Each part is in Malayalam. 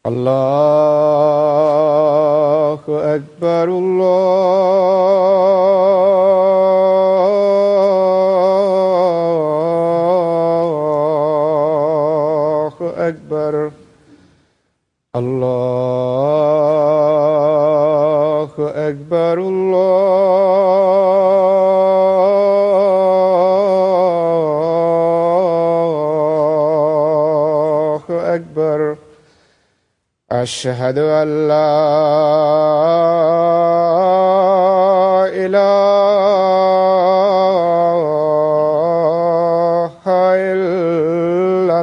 الله أكبر الله أكبر الله أكبر الله أكبر أشهد أن لا إله إلا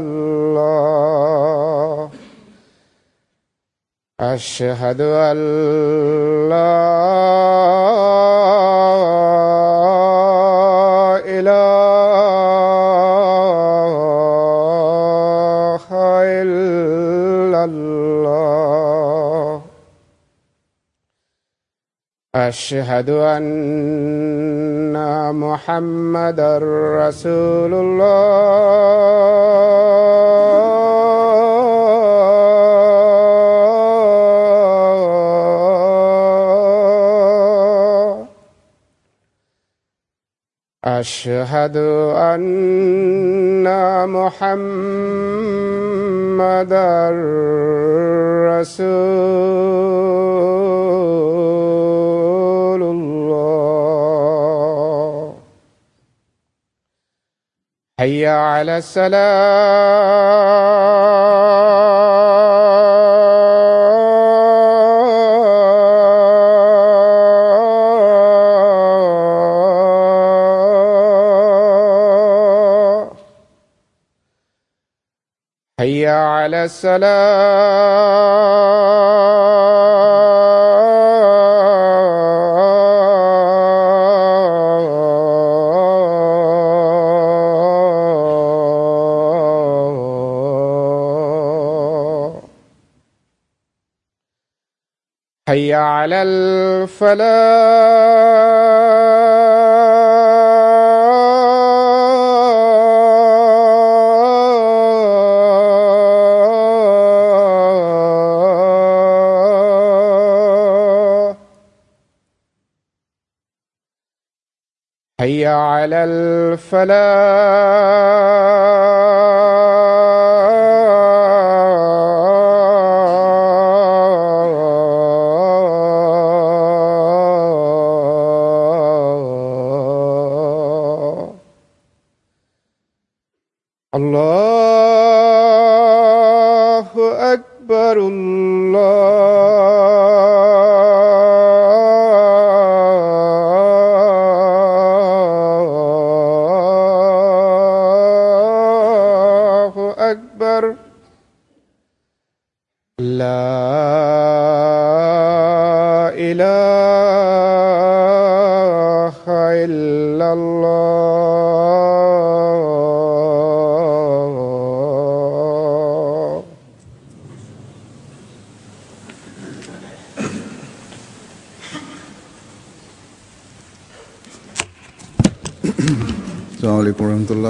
الله أشهد أن لا إله إلا الله أشهد أن محمدا رسول الله أشهد أن محمدا رسول الله حي على السلام حي على السلام حي على الفلاح حي على الفلاح الله أكبر الله أكبر لا إله إلا الله السلام عليكم ورحمة الله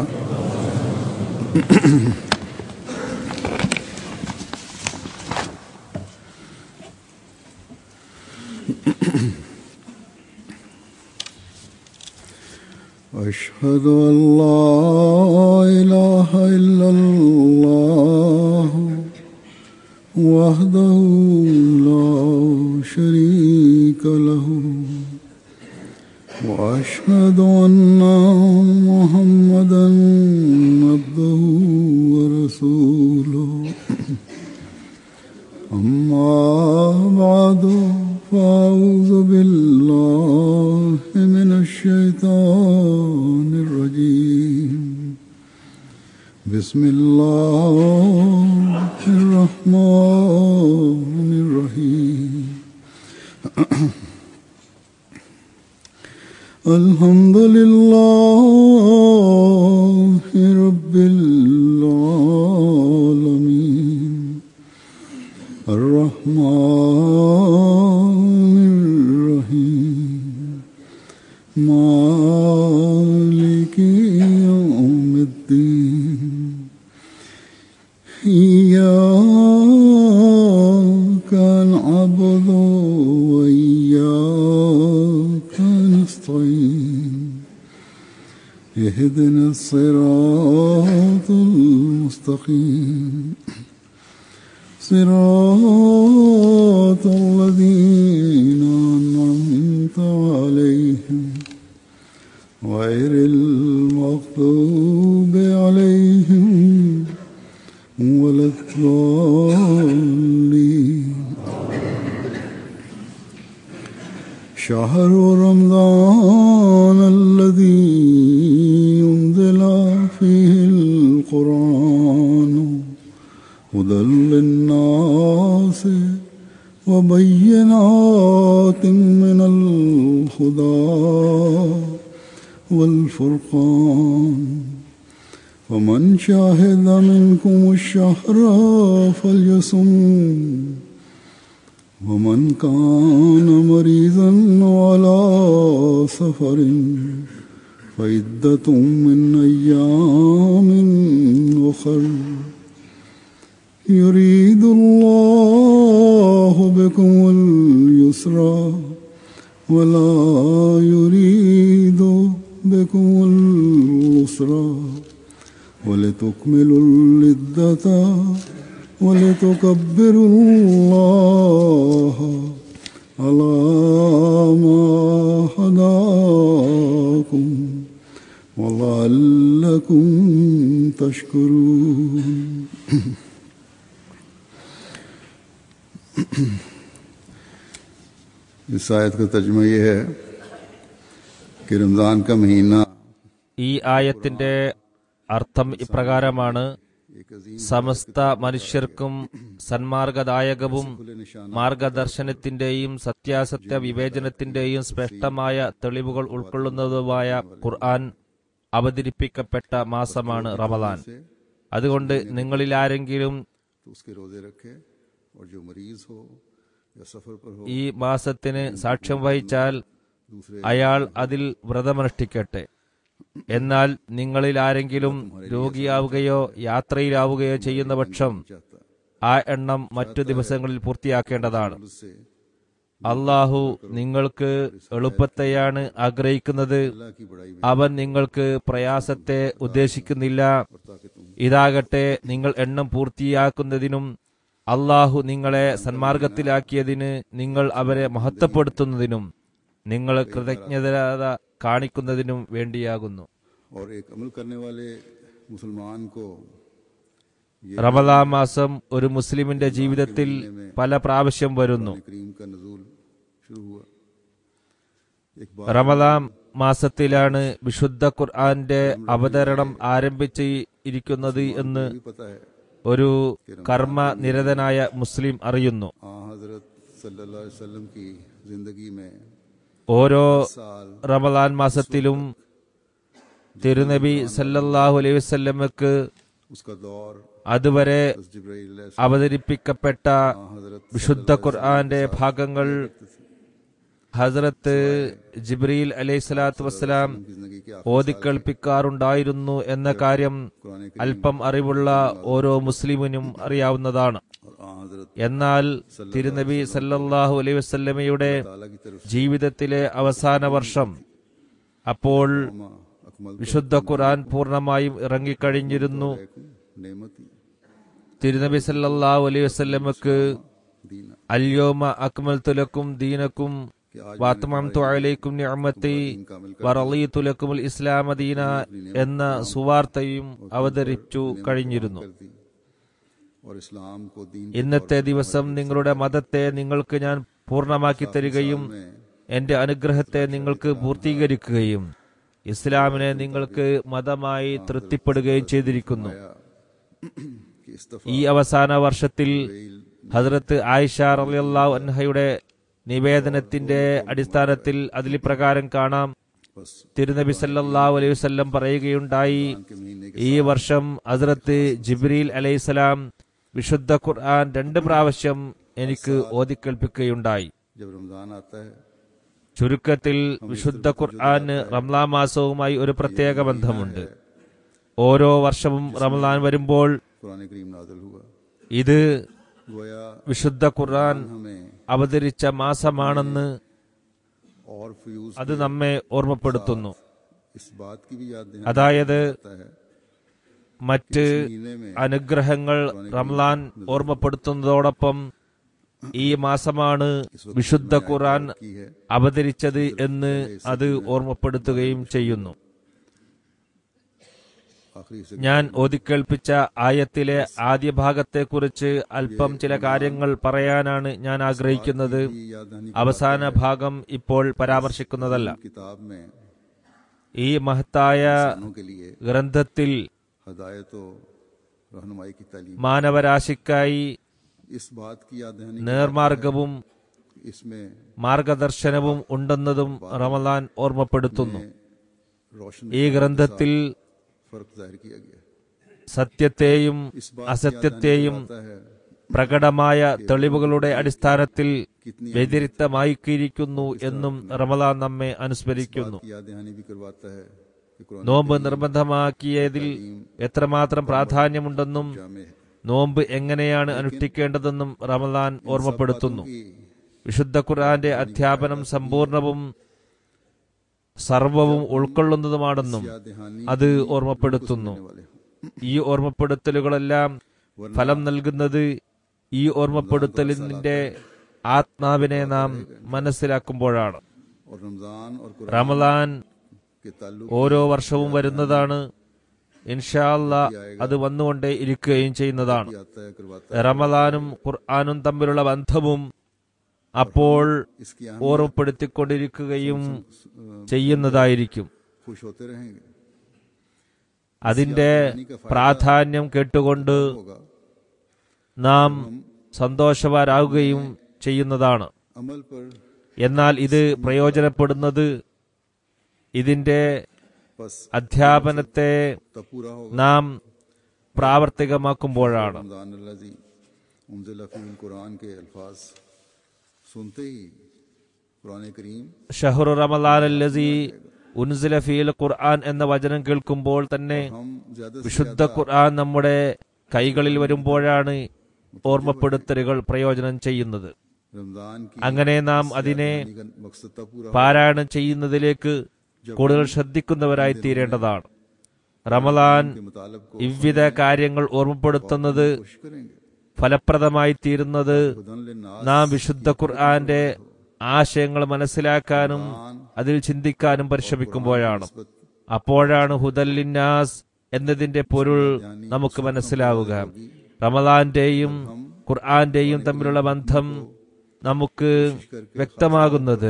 أشهد أن لا إله إلا الله وحده لا شريك له وأشهد أن محمدا عبده ورسوله أما بعد فأعوذ بالله من الشيطان الرجيم بسم الله الرحمن الرحيم الحمد لله رب العالمين الرحمن الرحيم مالك يوم الدين إياك اهدنا الصراط المستقيم صراط الذين أنعمت عليهم غير المغضوب عليهم ولا الضالين شهر رمضان الذي ينزل فيه القرآن هدى للناس وبينات من الهدى والفرقان ومن شاهد منكم الشهر فليصم ومن كان مريضا على سفر فعدة من أيام أخر يريد الله بكم اليسر ولا يريد بكم العسر ولتكملوا العدة ولتكبروا الله على ما هداكم ولعلكم تشكرون इस आयत का तर्जमा यह है कि रमज़ान का महीना ഈ ആയത്തിന്റെ അർത്ഥം ഇപ്രകാരമാണ് एक अजीम സമസ്ത മനുഷ്യർക്കും സന്മാർഗദായകവും മാർഗദർശനത്തിന്റെയും സത്യാസത്യ വിവേചനത്തിന്റെയും ശ്രേഷ്ഠമായ തെളിവുകൾ ഉൾക്കൊള്ളുന്നതുമായ ഖുർആൻ അവതരിപ്പിക്കപ്പെട്ട മാസമാണ് റമദാൻ അതുകൊണ്ട് നിങ്ങളിൽ ആരെങ്കിലും तो उसके रोजे रखे और जो मरीज हो या सफर पर हो ഈ മാസത്തിന് സാക്ഷ്യം വഹിച്ചാൽ दूसरे അയാൾ അതിൽ വ്രതമനുഷ്ഠിക്കട്ടെ എന്നാൽ നിങ്ങളിൽ ആരെങ്കിലും രോഗിയാവുകയോ യാത്രയിലാവുകയോ ചെയ്യുന്ന പക്ഷം चाहता ആ എണ്ണം മറ്റു ദിവസങ്ങളിൽ പൂർത്തിയാക്കേണ്ടതാണ് उससे അള്ളാഹു നിങ്ങൾക്ക് എളുപ്പത്തെയാണ് ആഗ്രഹിക്കുന്നത് अल्लाह की बड़ाई में അവൻ നിങ്ങൾക്ക് പ്രയാസത്തെ ഉദ്ദേശിക്കുന്നില്ല ताकि तुम ഇതാകട്ടെ നിങ്ങൾ എണ്ണം പൂർത്തിയാക്കുന്നതിനും അള്ളാഹു നിങ്ങളെ സന്മാർഗത്തിലാക്കിയതിന് നിങ്ങൾ അവരെ മഹത്വപ്പെടുത്തുന്നതിനും നിങ്ങൾ കൃതജ്ഞത കാണിക്കുന്നതിനും വേണ്ടിയാകുന്നു और एक अमल करने वाले मुसलमान को ये റമദാ മാസം ഒരു മുസ്ലിമിന്റെ ജീവിതത്തിൽ പല പ്രാവശ്യം വരുന്നു करीम का नजूल शुरू हुआ एक റമദാം മാസത്തിലാണ് വിശുദ്ധ ഖുർആന്റെ അവതരണം ആരംഭിച്ചിരിക്കുന്നത് എന്ന് भी पता है ഒരു കർമ്മ നിരതനായ മുസ്ലിം അറിയുന്നു आ हजरत सल्लल्लाहु अलैहि वसल्लम की जिंदगी में ഓരോ साल റമദാൻ മാസത്തിലും തിരുനബി സല്ലല്ലാഹു അലൈഹി വസല്ലമക്ക് उसका दौर അതുവരെ जिब्राइल അവതരിപ്പിക്കപ്പെട്ട हजरत വിശുദ്ധ ഖുർആന്റെ ഭാഗങ്ങൾ ഹസ്രത്ത് ജിബ്രീൽ അലൈഹി സ്വലാത്തു വസ്സലാം की जिंदगी के ഓതിക്കേൾപ്പിക്കാറുണ്ടായിരുന്നു എന്ന കാര്യം कुरान അല്പം അറിവുള്ള ഓരോ മുസ്ലിമിനും അറിയാവുന്നതാണ് और आ हजरत എന്നാൽ തിരുനബി സല്ലല്ലാഹു അലൈഹി വസല്ലമയുടെ ताला की तरफ ജീവിതത്തിലെ അവസാന വർഷം അപ്പോൾ से अकमल വിശുദ്ധ ഖുർആൻ പൂർണ്ണമായും ഇറങ്ങിക്കഴിഞ്ഞിരുന്നു नेमती തിരുനബി സല്ലല്ലാഹു അലൈഹി വസല്ലമക്ക് दीना അല്യോമ അക്മൽ തുലക്കും ദീനക്കും വാത്മംതു അലൈക്കും നിഅമത്തി വറളീതു ലക്കുമുൽ ഇസ്ലാമ ദീന എന്ന സുവാർത്തയും അവതരിച്ചു കഴിഞ്ഞിരുന്നു कर दी और इस्लाम को दीन ഇന്നത്തെ ദിവസം നിങ്ങളുടെ മതത്തെ നിങ്ങൾക്ക് ഞാൻ പൂർണ്ണമാക്കി തരികയും എന്റെ അനുഗ്രഹത്തെ നിങ്ങൾക്ക് പൂർത്തീകരിക്കുകയും ഇസ്ലാമിനെ നിങ്ങൾക്ക് മതമായി തൃപ്തിപ്പെടുകയും ചെയ്തിരിക്കുന്നു कि इस दफा ഈ അവസാന വർഷത്തിൽ ഹസ്രത്ത് ആയിഷ റളിയല്ലാഹു അൻഹയുടെ നിവേദനത്തിന്റെ അടിസ്ഥാനത്തിൽ അതിൽ പ്രകാരം കാണാം बस തിരുനബി സല്ലല്ലാഹു അലൈഹി വസല്ലം പറയുകയുണ്ടായി के महीने के ഈ വർഷം ഹസ്രത്ത് ജിബ്രീൽ അലൈഹിസ്സലാം വിശുദ്ധ ഖുർആൻ രണ്ട് പ്രാവശ്യം എനിക്ക് ഓതിക്കേൽപ്പിക്കുകയുണ്ടായി जब रमजान आता है ചുരുക്കത്തിൽ വിശുദ്ധ ഖുർആന് റംലാൻ മാസവുമായി ഒരു പ്രത്യേക ബന്ധമുണ്ട് ഓരോ വർഷവും റംലാൻ വരുമ്പോൾ कुरान करीम नाजल हुआ ഇത് गोया വിശുദ്ധ ഖുർആൻ हमें അവതരിച്ച മാസമാണെന്ന് और फ्यूज അത് നമ്മെ ഓർമ്മപ്പെടുത്തുന്നു इस बात की भी याद दिलाता അതായത് है മറ്റ് महीने में അനുഗ്രഹങ്ങൾ റംലാൻ ഓർമ്മപ്പെടുത്തുന്നതോടൊപ്പം ഈ മാസമാണ് വിശുദ്ധ ഖുർആൻ की है അവതരിച്ചത് എന്ന് അത് ഓർമ്മപ്പെടുത്തുകയും ചെയ്യുന്നു आखिरी से ഞാൻ ഓതിക്കേൾപ്പിച്ച ആയത്തിലെ ആദ്യ ഭാഗത്തെക്കുറിച്ച് അല്പം ചില കാര്യങ്ങൾ പറയാനാണ് ഞാൻ ആഗ്രഹിക്കുന്നത് की याद दहानी അവസാന ഭാഗം ഇപ്പോൾ പരാമർശിക്കുന്നതല്ല किताब में ഈ മഹത്തായ इंसानों के लिए ഗ്രന്ഥത്തിൽ हदायत और रहनुमाई की तालीम മാനവരാശിക്കായി इस बात की याद दहानी നേർമാർഗവും इसमें മാർഗദർശനവും ഉണ്ടെന്നതും റമലാൻ ഓർമ്മപ്പെടുത്തുന്നു रोशन ഈ ഗ്രന്ഥത്തിൽ फर्क जाहिर किया गया है। സത്യത്തെയും इस बात അസത്യത്തെയും आता है പ്രകടമായ തെളിവുകളുടെ അടിസ്ഥാനത്തിൽ വ്യതിരിക്തമാക്കിയിരിക്കുന്നു എന്നും റമലാൻ നമ്മെ അനുസ്മരിക്കുന്നു की याद दहानी भी करवाता है कि कुरान നോമ്പ് നിർബന്ധമാക്കിയതിൽ എത്രമാത്രം പ്രാധാന്യമുണ്ടെന്നും में है നോമ്പ് എങ്ങനെയാണ് അനുഷ്ഠിക്കേണ്ടതെന്നും റമലാൻ ഓർമ്മപ്പെടുത്തുന്നു कि വിശുദ്ധ ഖുർആന്റെ അധ്യാപനം സമ്പൂർണവും സർവവും ഉൾക്കൊള്ളുന്നതുമാണെന്നും याद दहानी അത് ഓർമ്മപ്പെടുത്തുന്നു वाले हों। ഈ ഓർമ്മപ്പെടുത്തലുകളെല്ലാം ഫലം നൽകുന്നത് ഈ ഓർമ്മപ്പെടുത്തലിന്റെ ആത്മാവിനെ നാം മനസ്സിലാക്കുമ്പോഴാണ് और रमजान और कुरान റമലാൻ के ताल्लुक ഓരോ വർഷവും വരുന്നതാണ് ഇൻഷാല്ല അത് വന്നുകൊണ്ടേ ഇരിക്കുകയും ചെയ്യുന്നതാണ് भी आता है करवाता റമലാനും ഖുർആാനും തമ്മിലുള്ള ബന്ധവും അപ്പോൾ है इसकी हम ഓർമ്മപ്പെടുത്തിക്കൊണ്ടിരിക്കുകയും ചെയ്യുന്നതായിരിക്കും खुश होते रहेंगे അതിന്റെ പ്രാധാന്യം കേട്ടുകൊണ്ട് होगा നാം സന്തോഷവാരാകുകയും ചെയ്യുന്നതാണ് अमल पर എന്നാൽ ഇത് പ്രയോജനപ്പെടുന്നത് ഇതിന്റെ बस അധ്യാപനത്തെ तब पूरा होगा നാം പ്രാവർത്തികമാക്കുമ്പോഴാണ് रमजान अल्लाजी उमजिल फील कुरान के अल्फाज सुनते ही कुरान करीम ഷഹ്റു റമലാൻ അല്ലസി ഉൻസില ഫീൽ ഖുർആൻ എന്ന വചനം കേൾക്കുമ്പോൾ തന്നെ हम ज्यादा से വിശുദ്ധ ഖുർആൻ നമ്മുടെ കൈകളിൽ വരുമ്പോഴാണ് ഓർമ്മപ്പെടുത്തലുകൾ പ്രയോജനം ചെയ്യുന്നത് रमजान की അങ്ങനെ നാം അതിനെ यानी का मकसद तब पूरा പാരായണം ചെയ്യുന്നതിലേക്ക് കൂടുതൽ ശ്രദ്ധിക്കുന്നവരായി തീരേണ്ടതാണ് റമലാൻ के मुतालब को വിവിധ കാര്യങ്ങൾ ഓർമ്മപ്പെടുത്തുന്നത് कोशिश करेंगे ഫലപ്രദമായി തീരുന്നത് खुदन लिन्नास നാം വിശുദ്ധ ഖുർആന്റെ ആശയങ്ങൾ മനസ്സിലാക്കാനും അതിൽ ചിന്തിക്കാനും പരിശ്രമിക്കുമ്പോഴാണ് അപ്പോഴാണ് ഹുദല്ലിന്നാസ് എന്നതിന്റെ പൊരുൾ നമുക്ക് മനസ്സിലാവുക റമലാന്റെയും ഖുർആന്റെയും തമ്മിലുള്ള ബന്ധം നമുക്ക് വ്യക്തമാകുന്നത്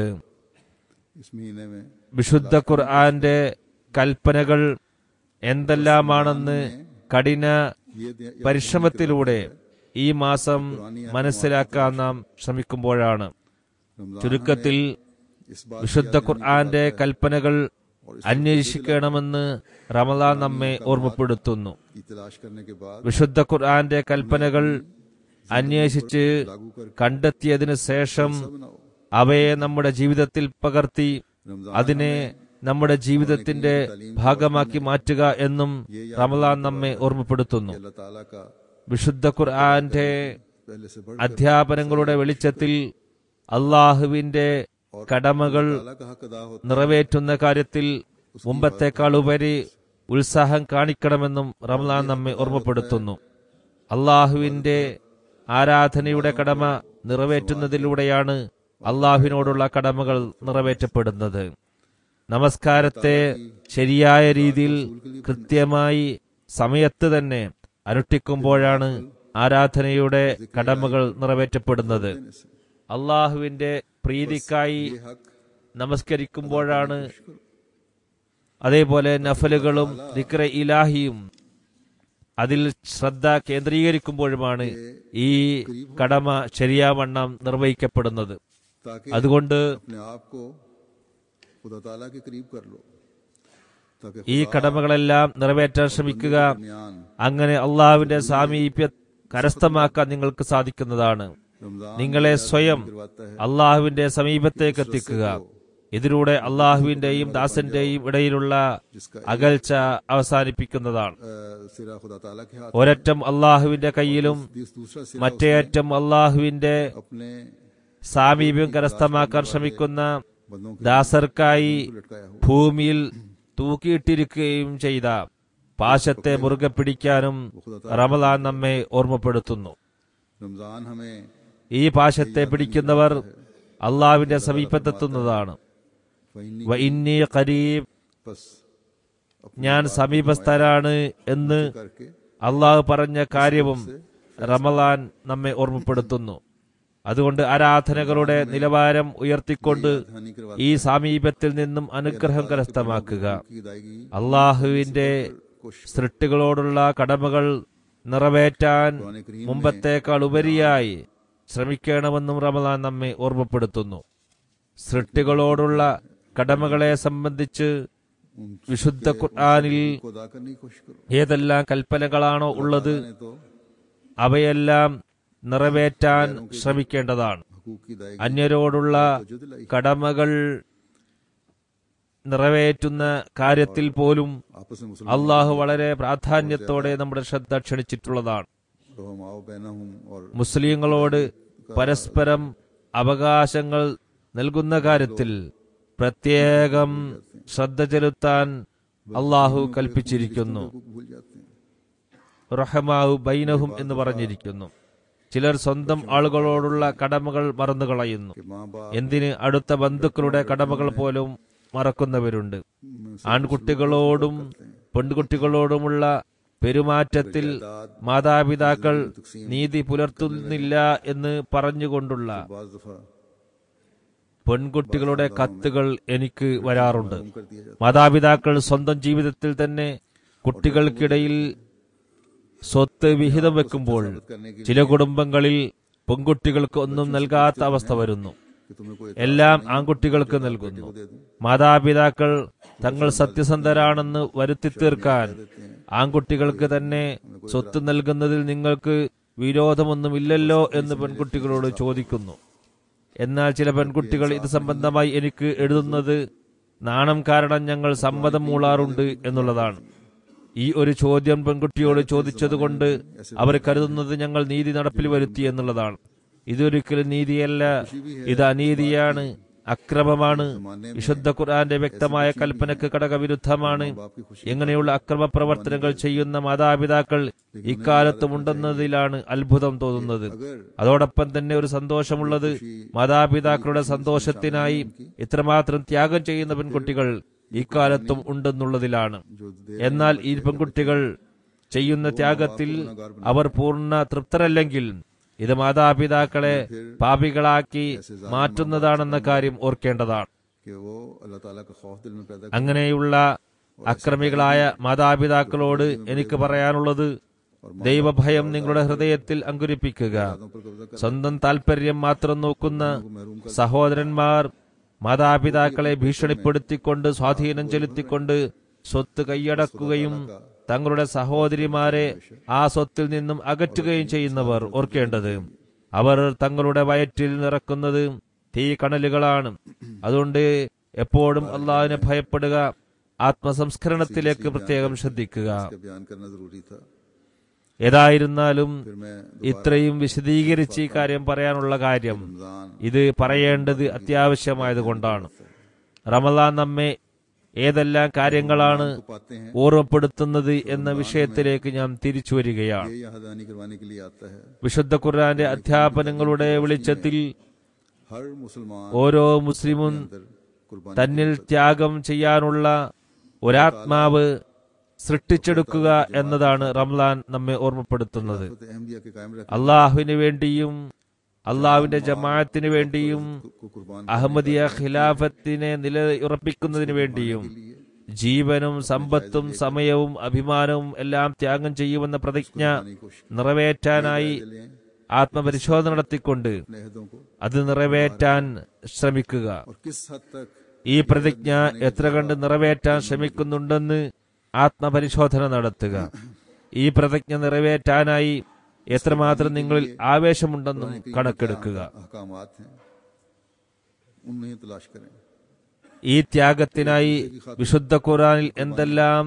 इस महीने में വിശുദ്ധ ഖുർആന്റെ കൽപ്പനകൾ എന്തെല്ലാമാണെന്ന് കഠിന ये दे- പരിശ്രമത്തിലൂടെ ഈ മാസം മനസ്സിലാക്കാൻ നാം ശ്രമിക്കുമ്പോഴാണ് रमजान ചുരുക്കത്തിൽ इस बात വിശുദ്ധ ഖുർആന്റെ കൽപ്പനകൾ അന്വേഷിക്കണമെന്ന് റമലാൻ നമ്മെ ഓർമ്മപ്പെടുത്തുന്നു की तलाश करने के बाद വിശുദ്ധ ഖുർആന്റെ കൽപ്പനകൾ അന്വേഷിച്ച് കണ്ടെത്തിയതിനു ശേഷം बनाओ അവയെ നമ്മുടെ ജീവിതത്തിൽ പകർത്തി रमजान അതിനെ നമ്മുടെ ജീവിതത്തിന്റെ ഭാഗമാക്കി മാറ്റുക എന്നും റമലാൻ നമ്മെ ഓർമ്മപ്പെടുത്തുന്നു अल्लाह ताला का വിശുദ്ധ ഖുർആന്റെ पहले से बढ़ അധ്യാപനങ്ങളുടെ വെളിച്ചത്തിൽ അള്ളാഹുവിന്റെ കടമകൾ ताला का हक अदा होता നിറവേറ്റുന്ന കാര്യത്തിൽ മുമ്പത്തേക്കാൾ ഉപരി ഉത്സാഹം കാണിക്കണമെന്നും റംലാൻ നമ്മെ ഓർമ്മപ്പെടുത്തുന്നു അള്ളാഹുവിന്റെ ആരാധനയുടെ കടമ നിറവേറ്റുന്നതിലൂടെയാണ് അള്ളാഹുവിനോടുള്ള കടമകൾ നിറവേറ്റപ്പെടുന്നത് നമസ്കാരത്തെ ശരിയായ രീതിയിൽ കൃത്യമായി സമയത്ത് തന്നെ അനുഷ്ഠിക്കുമ്പോഴാണ് ആരാധനയുടെ കടമകൾ നിറവേറ്റപ്പെടുന്നത് അള്ളാഹുവിന്റെ പ്രീതിക്കായി हक നമസ്കരിക്കുമ്പോഴാണ് അതേപോലെ നഫലുകളും ദിക്ര ഇലാഹിയും അതിൽ ശ്രദ്ധ കേന്ദ്രീകരിക്കുമ്പോഴുമാണ് ഈ കടമ ശരിയാവണ്ണം നിർവഹിക്കപ്പെടുന്നത് ताकि അതുകൊണ്ട് अपने आप को खुदा ताला के करीब कर लो ताकि ഈ കടമകളെല്ലാം നിറവേറ്റാൻ ശ്രമിക്കുക दरमियान അങ്ങനെ അള്ളാഹുവിന്റെ സാമീപ്യ കരസ്ഥമാക്കാൻ നിങ്ങൾക്ക് സാധിക്കുന്നതാണ് रमजान നിങ്ങളെ സ്വയം करवाता है അള്ളാഹുവിന്റെ സമീപത്തേക്ക് എത്തിക്കുക ഇതിലൂടെ അള്ളാഹുവിന്റെയും ദാസന്റെയും ഇടയിലുള്ള അകൽച്ച അവസാനിപ്പിക്കുന്നതാണ് अ, सिरा खुदा ताला के हाथ ഒരറ്റം അള്ളാഹുവിന്റെ കയ്യിലും दिस दूसरा सिरा മറ്റേ അറ്റം അള്ളാഹുവിന്റെ अपने സാമീപ്യം കരസ്ഥമാക്കാൻ ശ്രമിക്കുന്ന बंदों के ദാസർക്കായി लटकाया हो ഭൂമിയിൽ തൂക്കിയിട്ടിരിക്കുകയും ചെയ്ത പാശത്തെ മുറുകെ പിടിക്കാനും റമദാൻ നമ്മെ ഓർമ്മപ്പെടുത്തുന്നു रमजान हमें ഈ പാശത്തെ പിടിക്കുന്നവർ അള്ളാവിന്റെ സമീപത്തെത്തുന്നതാണ് वही വ ഇന്നി ഖരീബ് बस ഞാൻ സമീപസ്ഥരാണ് എന്ന് करके അള്ളാഹു പറഞ്ഞ കാര്യവും റമലാൻ നമ്മെ ഓർമ്മപ്പെടുത്തുന്നു അതുകൊണ്ട് ആരാധനകളുടെ നിലവാരം ഉയർത്തിക്കൊണ്ട് हानि करवा ഈ സമീപത്തിൽ നിന്നും അനുഗ്രഹം കരസ്ഥമാക്കുക की अदायगी അള്ളാഹുവിന്റെ സൃഷ്ടികളോടുള്ള കടമകൾ നിറവേറ്റാൻ മുമ്പത്തേക്കാൾ ഉപരിയായി ശ്രമിക്കണമെന്നും റമദാൻ നമ്മെ ഓർമ്മപ്പെടുത്തുന്നു സൃഷ്ടികളോടുള്ള കടമകളെ സംബന്ധിച്ച് വിശുദ്ധ ഖുർആനിൽ को अदा करने की कोशिश करो ഏതെല്ലാം കൽപ്പനകളാണോ ഉള്ളത് ने तो അവയെല്ലാം നിറവേറ്റാൻ ശ്രമിക്കേണ്ടതാണ് हकूक की अदायगी അന്യരോടുള്ള जो दिलाई കടമകൾ നിറവേറ്റുന്ന കാര്യത്തിൽ പോലും आपस में मुसलमान അള്ളാഹു വളരെ പ്രാധാന്യത്തോടെ നമ്മുടെ ശ്രദ്ധ ക്ഷണിച്ചിട്ടുള്ളതാണ് रहमाओ बैनहुम और മുസ്ലിങ്ങളോട് പരസ്പരം അവകാശങ്ങൾ നൽകുന്ന കാര്യത്തിൽ പ്രത്യേകം ശ്രദ്ധ ചെലുത്താൻ അള്ളാഹു കൽപ്പിച്ചിരിക്കുന്നു को भूल जाते हैं റഹമാഹു ബൈനഹും എന്ന് പറഞ്ഞിരിക്കുന്നു ചിലർ സ്വന്തം ആളുകളോടുള്ള കടമകൾ മറന്നുകളയുന്നു कि माँ बाप എന്തിന് അടുത്ത ബന്ധുക്കളുടെ കടമകൾ പോലും മറക്കുന്നവരുണ്ട് ആൺകുട്ടികളോടും പെൺകുട്ടികളോടുമുള്ള പെരുമാറ്റത്തിൽ മാതാപിതാക്കൾ നീതി പുലർത്തുന്നില്ല എന്ന് പറഞ്ഞുകൊണ്ടുള്ള बाज दफा പെൺകുട്ടികളുടെ കത്തുകൾ എനിക്ക് വരാറുണ്ട് कर दिया जाता മാതാപിതാക്കൾ സ്വന്തം ജീവിതത്തിൽ തന്നെ കുട്ടികൾക്കിടയിൽ സ്വത്ത് വിഹിതം വെക്കുമ്പോൾ ചില കുടുംബങ്ങളിൽ പെൺകുട്ടികൾക്ക് ഒന്നും നൽകാത്ത അവസ്ഥ വരുന്നു कि तुम्हें कोई എല്ലാം ആൺകുട്ടികൾക്ക് നൽകുന്നു മാതാപിതാക്കൾ തങ്ങൾ സത്യസന്ധരാണെന്ന് വരുത്തി തീർക്കാൻ ആൺകുട്ടികൾക്ക് തന്നെ സ്വത്ത് നൽകുന്നതിൽ നിങ്ങൾക്ക് വിരോധമൊന്നുമില്ലല്ലോ എന്ന് പെൺകുട്ടികളോട് ചോദിക്കുന്നു എന്നാൽ ചില പെൺകുട്ടികൾ ഇത് സംബന്ധമായി എനിക്ക് എഴുതുന്നത് നാണം കാരണം ഞങ്ങൾ സമ്മതം മൂളാറുണ്ട് എന്നുള്ളതാണ് ഈ ഒരു ചോദ്യം പെൺകുട്ടിയോട് ചോദിച്ചതുകൊണ്ട് അവർ കരുതുന്നത് ഞങ്ങൾ നീതി നടപ്പിൽ വരുത്തി എന്നുള്ളതാണ് ഇതൊരിക്കലും നീതിയല്ല ഇത് അനീതിയാണ് അക്രമമാണ് വിശുദ്ധ ഖുർആന്റെ വ്യക്തമായ കൽപ്പനക്ക് ഘടകവിരുദ്ധമാണ് ഇങ്ങനെയുള്ള അക്രമ പ്രവർത്തനങ്ങൾ ചെയ്യുന്ന മാതാപിതാക്കൾ ഇക്കാലത്തും ഉണ്ടെന്നതിലാണ് അത്ഭുതം തോന്നുന്നത് അതോടൊപ്പം തന്നെ ഒരു സന്തോഷമുള്ളത് മാതാപിതാക്കളുടെ സന്തോഷത്തിനായി ഇത്രമാത്രം ത്യാഗം ചെയ്യുന്ന പെൺകുട്ടികൾ ഇക്കാലത്തും ഉണ്ടെന്നുള്ളതിലാണ് എന്നാൽ ഈ പെൺകുട്ടികൾ ചെയ്യുന്ന ത്യാഗത്തിൽ അവർ പൂർണ്ണ തൃപ്തരല്ലെങ്കിൽ ഇത് മാതാപിതാക്കളെ പാപികളാക്കി മാറ്റുന്നതാണെന്ന കാര്യം ഓർക്കേണ്ടതാണ് कि वो अल्लाह ताला का खौफ दिल में पैदा അങ്ങനെയുള്ള അക്രമികളായ മാതാപിതാക്കളോട് എനിക്ക് പറയാനുള്ളത് ദൈവഭയം നിങ്ങളുടെ ഹൃദയത്തിൽ അങ്കുരിപ്പിക്കുക पर कब्जा कर സ്വന്തം താല്പര്യം മാത്രം നോക്കുന്ന സഹോദരന്മാർ മാതാപിതാക്കളെ ഭീഷണിപ്പെടുത്തിക്കൊണ്ട് സ്വാധീനം ചെലുത്തിക്കൊണ്ട് സ്വത്ത് കൈയടക്കുകയും തങ്ങളുടെ സഹോദരിമാരെ ആ സ്വത്തിൽ നിന്നും അകറ്റുകയും ചെയ്യുന്നവർ ഓർക്കേണ്ടത് അവർ തങ്ങളുടെ വയറ്റിൽ നിറക്കുന്നത് തീ കണലുകളാണ് അതുകൊണ്ട് എപ്പോഴും അള്ളാഹിനെ ഭയപ്പെടുക ആത്മസംസ്കരണത്തിലേക്ക് പ്രത്യേകം ശ്രദ്ധിക്കുക के बयान करना जरूरी था ഏതായിരുന്നാലും फिर मैं ഇത്രയും വിശദീകരിച്ച് ഈ കാര്യം പറയാനുള്ള കാര്യം रमजान ഇത് പറയേണ്ടത് അത്യാവശ്യമായതുകൊണ്ടാണ് റമദാൻ നമ്മെ ഏതെല്ലാം കാര്യങ്ങളാണ് पाते हैं ഓർമ്മപ്പെടുത്തുന്നത് എന്ന വിഷയത്തിലേക്ക് ഞാൻ തിരിച്ചു വരികയാണ് ये यहाँ दानी करवाने के लिए आता है വിശുദ്ധ ഖുർആന്റെ അധ്യാപനങ്ങളുടെ വെളിച്ചത്തിൽ हर मुसलमान ഓരോ മുസ്ലിമും अंदर कुर्बानी തന്നിൽ ത്യാഗം ചെയ്യാനുള്ള ഒരാത്മാവ് സൃഷ്ടിച്ചെടുക്കുക എന്നതാണ് റംലാൻ നമ്മെ ഓർമ്മപ്പെടുത്തുന്നത് अहमदिया के कायम रख അള്ളാഹുവിന് വേണ്ടിയും അള്ളാഹുവിന്റെ ജമാഅത്തിന് വേണ്ടിയും को कुर्बान അഹമ്മദിയ ഖിലാഫത്തിനെ നിലയുറപ്പിക്കുന്നതിന് വേണ്ടിയും ജീവനും സമ്പത്തും സമയവും അഭിമാനവും എല്ലാം ത്യാഗം ചെയ്യുമെന്ന പ്രതിജ്ഞ നിറവേറ്റാനായി ആത്മപരിശോധന നടത്തിക്കൊണ്ട് अपने अहदों को അത് നിറവേറ്റാൻ ശ്രമിക്കുക और किस हद तक ഈ പ്രതിജ്ഞ എത്ര കണ്ട് നിറവേറ്റാൻ ശ്രമിക്കുന്നുണ്ടെന്ന് ആത്മപരിശോധന നടത്തുക ഈ പ്രതിജ്ഞ നിറവേറ്റാനായി എത്രമാത്രം നിങ്ങളിൽ ആവേശമുണ്ടെന്നും കണക്കെടുക്കുക अहकामात हैं उन्हें तलाश करें ഈ ത്യാഗത്തിനായി വിശുദ്ധ ഖുറാനിൽ എന്തെല്ലാം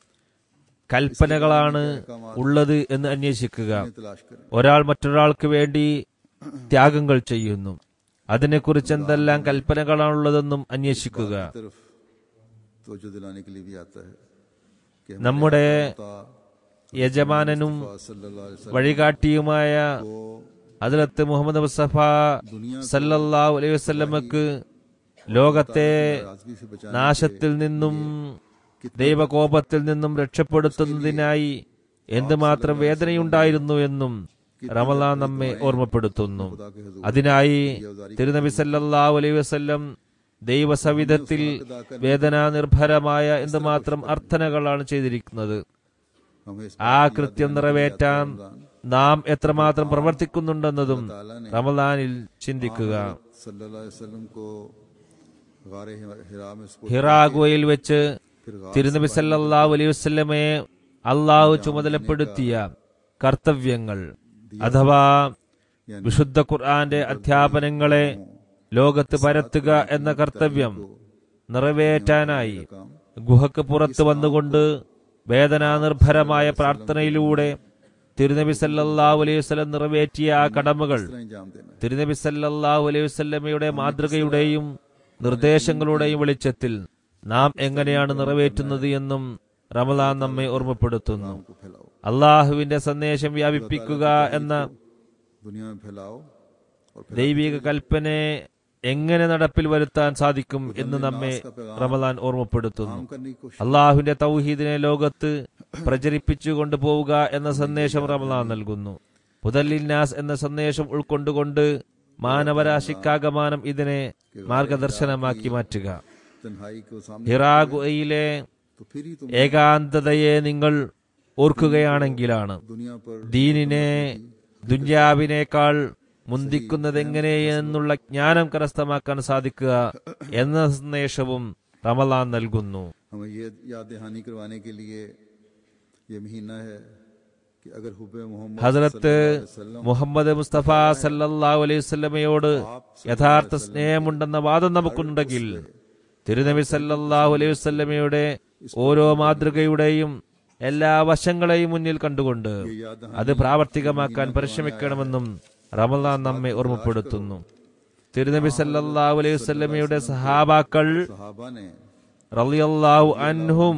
കൽപ്പനകളാണ് ഉള്ളത് എന്ന് അന്വേഷിക്കുക उन्हें तलाश करें ഒരാൾ മറ്റൊരാൾക്ക് വേണ്ടി ത്യാഗങ്ങൾ ചെയ്യുന്നു അതിനെക്കുറിച്ച് എന്തെല്ലാം കൽപ്പനകളാണുള്ളതെന്നും അന്വേഷിക്കുക तरफ तवज्जो दिलाने के लिए भी आता है कि നമ്മുടെ हमारे യജമാനനും सल्लल्लाहु अलैहि वसल्लम വഴികാട്ടിയുമായ को അതിലത്ത് മുഹമ്മദ് മുസ്തഫ സല്ലല്ലാഹു അലൈഹി വസല്ലമക്ക് ലോകത്തെ आजमी से बचाने നാശത്തിൽ നിന്നും ദൈവകോപത്തിൽ നിന്നും രക്ഷപ്പെടുത്തുന്നതിനായി എന്തുമാത്രം വേദനയുണ്ടായിരുന്നു എന്നും റമലാൻ നമ്മെ ഓർമ്മപ്പെടുത്തുന്നു खुदा के हजूर അതിനായി തിരുനബി സല്ലല്ലാഹു അലൈഹി വസല്ലം ദൈവസവിധത്തിൽ വേദനാനിർഭരമായ എന്തുമാത്രം അർത്ഥനകളാണ് ചെയ്തിരിക്കുന്നത് हमें इस ആ കൃത്യം നിറവേറ്റാൻ നാം എത്രമാത്രം പ്രവർത്തിക്കുന്നുണ്ടെന്നതും റമദാനിൽ ചിന്തിക്കുക सल्लल्लाहु अलैहि वसल्लम को गारे हिरा में उसको ഹിറാ ഗുഹയിൽ വെച്ച് തിരുനബി സല്ലല്ലാഹു അലൈഹി വസല്ലമയെ അള്ളാഹു ചുമതലപ്പെടുത്തിയ കർത്തവ്യങ്ങൾ അഥവാ വിശുദ്ധ ഖുർആന്റെ അധ്യാപനങ്ങളെ ലോകത്ത് പരത്തുക എന്ന കർത്തവ്യം നിറവേറ്റാനായി ഗുഹക്ക് പുറത്തു വന്നുകൊണ്ട് വേദനാനിർഭരമായ പ്രാർത്ഥനയിലൂടെ തിരുനബി സല്ലല്ലാഹു അലൈഹി വസല്ലം നിറവേറ്റിയ ആ കടമകൾ अंजाम देना है തിരുനബി സല്ലല്ലാഹു അലൈഹി വസല്ലമയുടെ മാതൃകയുടെയും നിർദ്ദേശങ്ങളുടെയും വെളിച്ചത്തിൽ നാം എങ്ങനെയാണ് നിറവേറ്റുന്നത് എന്നും റമദാൻ നമ്മെ ഓർമ്മപ്പെടുത്തുന്നു को फैलाओ അള്ളാഹുവിന്റെ സന്ദേശം വ്യാപിപ്പിക്കുക എന്ന दुनिया में फैलाओ और ദൈവിക കൽപ്പനയെ എങ്ങനെ നടപ്പിൽ വരുത്താൻ സാധിക്കും എന്ന് നമ്മെ റമദാൻ ഓർമ്മപ്പെടുത്തുന്നു काम करने की कोशिश അള്ളാഹുവിന്റെ തൗഹീദിനെ ലോകത്ത് പ്രചരിപ്പിച്ചു കൊണ്ടുപോവുക എന്ന സന്ദേശം റമദാൻ നൽകുന്നു പുതല്ലിന്നാസ് എന്ന സന്ദേശം ഉൾക്കൊണ്ടുകൊണ്ട് മാനവരാശിക്കാകമാനം ഇതിനെ മാർഗദർശനമാക്കി മാറ്റുക तन्हाई को सामने ഹിറാ ഗുഹയിലെ तो फिर ही तुम ഏകാന്തതയെ നിങ്ങൾ ഓർക്കുകയാണെങ്കിലാണ് दुनिया पर ദീനിനെ ദുന്യാവിനേക്കാൾ മുന്തിക്കുന്നതെങ്ങനെയെന്നുള്ള ജ്ഞാനം കരസ്ഥമാക്കാൻ സാധിക്കുക എന്ന സന്ദേശവും റമലാൻ നൽകുന്നു हमें ये याद दहानी करवाने के लिए ये महीना है कि अगर हुब मोहम्मद ഹസരത്ത് सल्लल्लाहु अलैहि वसल्लम മുഹമ്മദ് മുസ്തഫ സല്ലല്ലാഹു അലൈഹി വസല്ലമയോട് യഥാർത്ഥ സ്നേഹമുണ്ടെന്ന വാദം നമുക്കുണ്ടെങ്കിൽ തിരുനബി സല്ലല്ലാഹു അലൈഹി വസല്ലമയുടെ ഓരോ മാതൃകയുടെയും എല്ലാ വശങ്ങളെയും മുന്നിൽ കണ്ടുകൊണ്ട് അത് പ്രാവർത്തികമാക്കാൻ പരിശ്രമിക്കണമെന്നും റമദാൻ നമ്മെ ഓർമ്മപ്പെടുത്തുന്നു തിരുനബി സല്ലല്ലാഹു അലൈഹി വസല്ലമയുടെ സഹാബാക്കൾ सहाबा ने റളിയല്ലാഹു അൻഹും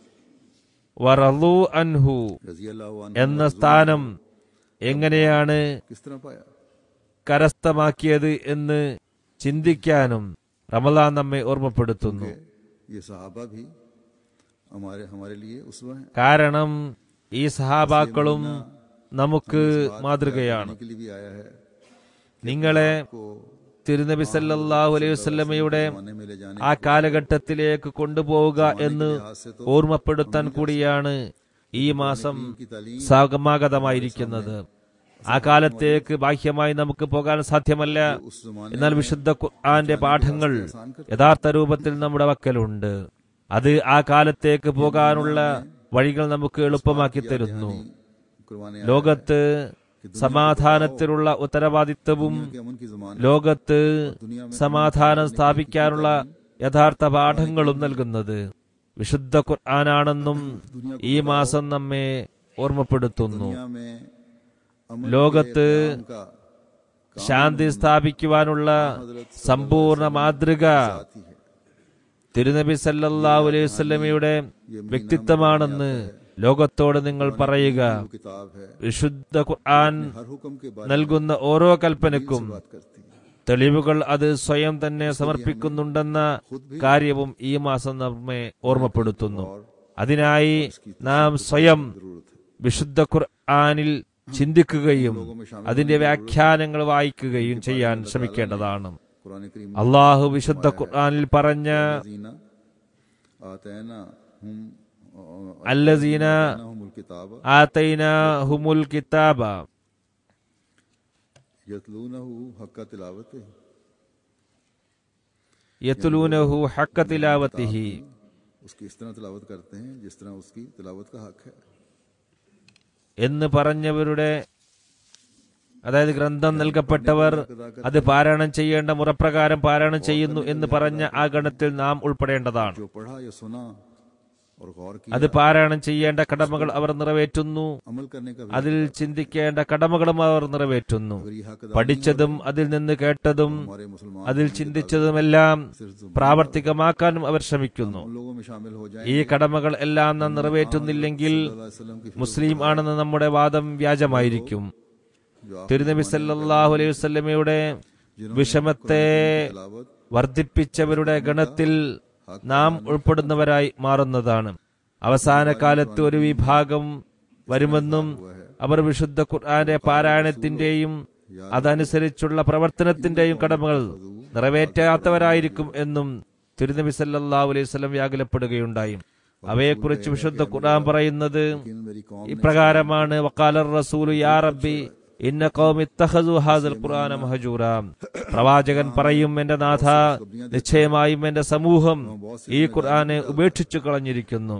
വറളു അൻഹു रजी अल्लाह എന്ന സ്ഥാനം എങ്ങനെയാണ് किस तरह पाया കരസ്ഥമാക്കിയത് എന്ന് ചിന്തിക്കാനും റമലാൻ നമ്മെ ഓർമ്മപ്പെടുത്തുന്നു ये सहाबा भी हमारे हमारे लिए उसवा हैं കാരണം ഈ സഹാബാക്കളും നമുക്ക് മാതൃകയാണ് के लिए भी आया है നിങ്ങളെ को തിരുനബി സല്ലല്ലാഹു അലൈഹി വസല്ലമയുടെ आने में ले जाने ആ കാലഘട്ടത്തിലേക്ക് കൊണ്ടുപോവുക എന്ന് ഓർമ്മപ്പെടുത്താൻ കൂടിയാണ് ഈ മാസം की तालीम സമാഗതമായിരിക്കുന്നത് ആ കാലത്തേക്ക് ബാഹ്യമായി നമുക്ക് പോകാൻ സാധ്യമല്ല उस जमाने എന്നാൽ വിശുദ്ധ ഖുർആന്റെ പാഠങ്ങൾ യഥാർത്ഥ രൂപത്തിൽ നമ്മുടെ വക്കലുണ്ട് അത് ആ കാലത്തേക്ക് പോകാനുള്ള വഴികൾ നമുക്ക് എളുപ്പമാക്കി തരുന്നു करवाने ലോകത്ത് സമാധാനത്തിലുള്ള ഉത്തരവാദിത്വവും के अमन की जमान ലോകത്ത് സമാധാനം സ്ഥാപിക്കാനുള്ള യഥാർത്ഥ പാഠങ്ങളും നൽകുന്നത് വിശുദ്ധ ഖുർആനാണെന്നും ഈ മാസം നമ്മെ ഓർമ്മപ്പെടുത്തുന്നു दुनिया में अमन ലോകത്ത് का ശാന്തി സ്ഥാപിക്കുവാനുള്ള സമ്പൂർണ്ണ മാതൃക साथी है തിരുനബി സല്ലല്ലാഹു അലൈഹി വസല്ലമയുടെ വ്യക്തിത്വമാണെന്ന് ലോകത്തോട് നിങ്ങൾ പറയുക वो किताब है വിശുദ്ധ ഖുർആൻ हर हुक्म के बाद നൽകുന്ന ഓരോ കൽപ്പനക്കും बात करती है തെളിവുകൾ അത് സ്വയം തന്നെ സമർപ്പിക്കുന്നുണ്ടെന്ന കാര്യവും ഈ മാസം നമ്മെ ഓർമ്മപ്പെടുത്തുന്നു അതിനായി നാം സ്വയം വിശുദ്ധ ഖുർആനിൽ ചിന്തിക്കുകയും അതിന്റെ വ്യാഖ്യാനങ്ങൾ വായിക്കുകയും ചെയ്യാൻ ശ്രമിക്കേണ്ടതാണ് कुरान करीम അള്ളാഹു വിശുദ്ധ ഖുർആനിൽ പറഞ്ഞ जीना आतैना हम അല്ലസീന हुमुल किताब ആതൈന ഹുമുൽ കിതാബ यतलूनहु हक्क तिलावत യത്ലൂനഹു ഹക്ക തിലാവത്തിഹി उसकी इस तरह तिलावत करते हैं जिस तरह उसकी तिलावत का हक है എന്ന് പറഞ്ഞവരുടെ അതായത് ഗ്രന്ഥം നൽകപ്പെട്ടവർ അത് പാരായണം ചെയ്യേണ്ട മുറപ്രകാരം പാരായണം ചെയ്യുന്നു എന്ന് പറഞ്ഞ ആ ഗണത്തിൽ നാം ഉൾപ്പെടേണ്ടതാണ് जो पढ़ा या सुना और गौर की അത് പാരായണം ചെയ്യേണ്ട കടമകൾ അവർ നിറവേറ്റുന്നു अमल करने का भी അതിൽ ചിന്തിക്കേണ്ട കടമകളും അവർ നിറവേറ്റുന്നു अगर ये हक अदा പഠിച്ചതും അതിൽ നിന്ന് കേട്ടതും हमारे मुसलमान അതിൽ ചിന്തിച്ചതുമെല്ലാം പ്രാവർത്തികമാക്കാനും അവർ ശ്രമിക്കുന്നു उन लोगों में शामिल हो जाए ഈ കടമകൾ എല്ലാം നാം നിറവേറ്റുന്നില്ലെങ്കിൽ वसल्लम की മുസ്ലിം ആണെന്ന് നമ്മുടെ വാദം വ്യാജമായിരിക്കും जो आप തിരുനബി സല്ലല്ലാഹു അലൈഹി വസല്ലമയുടെ വിഷമത്തെ तलावत വർദ്ധിപ്പിച്ചവരുടെ ഗണത്തിൽ നാം ഉൾപ്പെടുന്നവരായി മാറുന്നതാണ് അവസാന കാലത്ത് ഒരു വിഭാഗം വരുമെന്നും അവർ വിശുദ്ധ ഖുർആന്റെ പാരായണത്തിന്റെയും അതനുസരിച്ചുള്ള പ്രവർത്തനത്തിന്റെയും കടമകൾ നിറവേറ്റാത്തവരായിരിക്കും എന്നും തിരുനബി സല്ലല്ലാഹു അലൈഹി വസല്ലം വ്യാകുലപ്പെടുകയുണ്ടായി അവയെക്കുറിച്ച് വിശുദ്ധ ഖുർആൻ പറയുന്നത് लेकिन मेरी कौम ഇപ്രകാരമാണ് വക്കാലർ റസൂലു യാ റബ്ബി ഇന്ന ഖൗമി ഇത്തഖസു ഹാദൽ ഖുർആന മഹജൂറ പ്രവാചകൻ പറയും എന്റെ നാഥ നിശ്ചയമായും എന്റെ സമൂഹം ഈ ഖുർആനെ ഉപേക്ഷിച്ചു കളഞ്ഞിരിക്കുന്നു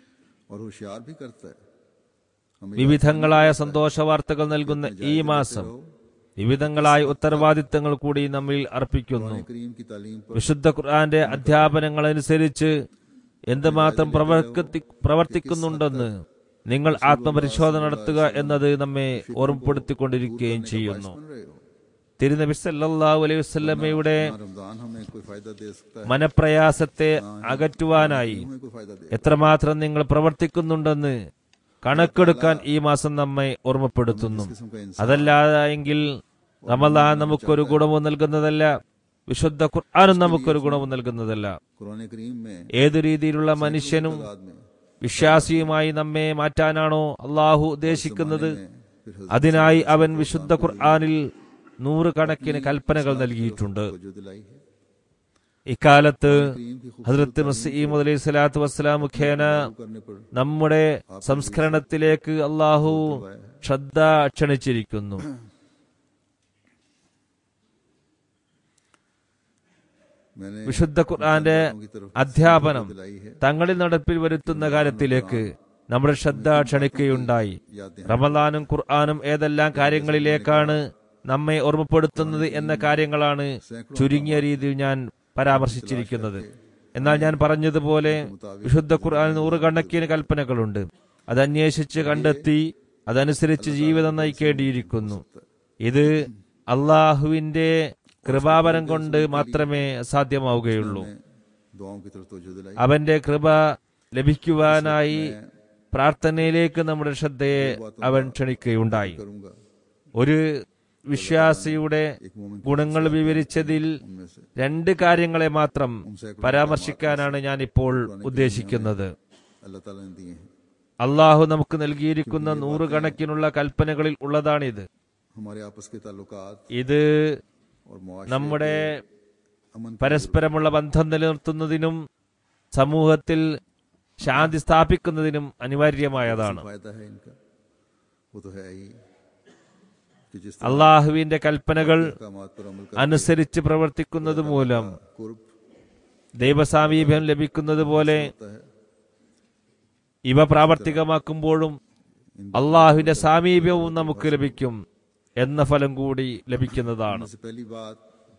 और होशियार भी करता है हमें വിവിധങ്ങളായ സന്തോഷ വാർത്തകൾ നൽകുന്ന ഈ മാസം വിവിധങ്ങളായ ഉത്തരവാദിത്തങ്ങൾ കൂടി നമ്മിൽ അർപ്പിക്കുന്നു करीम की तालीम पर വിശുദ്ധ ഖുർആന്റെ അധ്യാപനങ്ങൾ അനുസരിച്ച് എന്തുമാത്രം പ്രവർത്തി- പ്രവർത്തിക്കുന്നുണ്ടെന്ന് നിങ്ങൾ ആത്മപരിശോധന നടത്തുക എന്നത് നമ്മെ ഓർമ്മപ്പെടുത്തിക്കൊണ്ടിരിക്കുകയും ചെയ്യുന്നു बन रहे हो തിരുനബി സല്ലല്ലാഹു അലൈഹി വസല്ലമയുടെ हाँ, रमजान हमें कोई फायदा दे सकता है മനപ്രയാസത്തെ അകറ്റുവാനായി हमें कोई फायदा दे എത്രമാത്രം നിങ്ങൾ പ്രവർത്തിക്കുന്നുണ്ടെന്ന് കണക്കെടുക്കാൻ ഈ മാസം നമ്മെ ഓർമ്മപ്പെടുത്തുന്നു किस्म का इंसान അതല്ലാതെ എങ്കിൽ റമദാൻ നമുക്കൊരു ഗുണവും നൽകുന്നതല്ല വിശുദ്ധ ഖുർആാനും നമുക്കൊരു ഗുണവും നൽകുന്നതല്ല कुरान करीम में ഏതു രീതിയിലുള്ള മനുഷ്യനും बाद में വിശ്വാസിയുമായി നമ്മെ മാറ്റാനാണോ അള്ളാഹു ഉദ്ദേശിക്കുന്നത് फिर അതിനായി അവൻ വിശുദ്ധ ഖുർആാനിൽ നൂറുകണക്കിന് കൽപ്പനകൾ നൽകിയിട്ടുണ്ട് जो दिलाई है ഇക്കാലത്ത് ഹസ്രത്ത് മസീമദ് അലൈഹി സ്വലാത്തു വസ്സലാം മുഖേന करने पर നമ്മുടെ സംസ്കരണത്തിലേക്ക് അള്ളാഹു ശ്രദ്ധ ക്ഷണിച്ചിരിക്കുന്നു मैंने വിശുദ്ധ ഖുർആന്റെ की तरफ അധ്യാപനം दिलाई है തങ്ങളിൽ നടപ്പിൽ വരുത്തുന്ന കാര്യത്തിലേക്ക് നമ്മുടെ ശ്രദ്ധ ക്ഷണിക്കുകയുണ്ടായി यादें റമദാനും ഖുർആാനും ഏതെല്ലാം കാര്യങ്ങളിലേക്കാണ് നമ്മെ ഓർമ്മപ്പെടുത്തുന്നത് എന്ന കാര്യങ്ങളാണ് ചുരുങ്ങിയ രീതിയിൽ ഞാൻ പരാമർശിച്ചിരിക്കുന്നത് എന്നാൽ ഞാൻ പറഞ്ഞതുപോലെ വിശുദ്ധ ഖുർആൻ നൂറുകണക്കിന് കൽപ്പനകളുണ്ട് അത് അന്വേഷിച്ച് കണ്ടെത്തി അതനുസരിച്ച് ജീവിതം നയിക്കേണ്ടിയിരിക്കുന്നു ഇത് അള്ളാഹുവിന്റെ കൃപാവരം കൊണ്ട് മാത്രമേ സാധ്യമാവുകയുള്ളൂ दुआओं की तरफ तवज्जो दिलाई അവന്റെ കൃപ ലഭിക്കുവാനായി പ്രാർത്ഥനയിലേക്ക് നമ്മുടെ ശ്രദ്ധയെ അവൻ ക്ഷണിക്കുകയുണ്ടായി करूंगा ഒരു വിശ്വാസിയുടെ ഗുണങ്ങൾ വിവരിച്ചതിൽ उनमें से രണ്ട് കാര്യങ്ങളെ മാത്രം പരാമർശിക്കാനാണ് ഞാൻ ഇപ്പോൾ ഉദ്ദേശിക്കുന്നത് अल्लाह ताला ने दिए हैं അള്ളാഹു നമുക്ക് നൽകിയിരിക്കുന്ന നൂറുകണക്കിനുള്ള കൽപ്പനകളിൽ ഉള്ളതാണിത് हमारे आपस के ताल्लुकात ഇത് और मुआशरे നമ്മുടെ अमन പരസ്പരമുള്ള ബന്ധം നിലനിർത്തുന്നതിനും സമൂഹത്തിൽ ശാന്തി സ്ഥാപിക്കുന്നതിനും അനിവാര്യമായതാണ് फायदा है इनका वो तो है ही कि जिस അള്ളാഹുവിന്റെ കൽപ്പനകൾ अहकामात पर अमल അനുസരിച്ച് പ്രവർത്തിക്കുന്നത് മൂലം का कुर्ब ദൈവസാമീപ്യം ലഭിക്കുന്നത് പോലെ होता है ഇവ പ്രാവർത്തികമാക്കുമ്പോഴും അള്ളാഹുവിന്റെ സാമീപ്യവും നമുക്ക് ലഭിക്കും എന്ന ഫലം കൂടി ലഭിക്കുന്നതാണ് सबसे पहली बात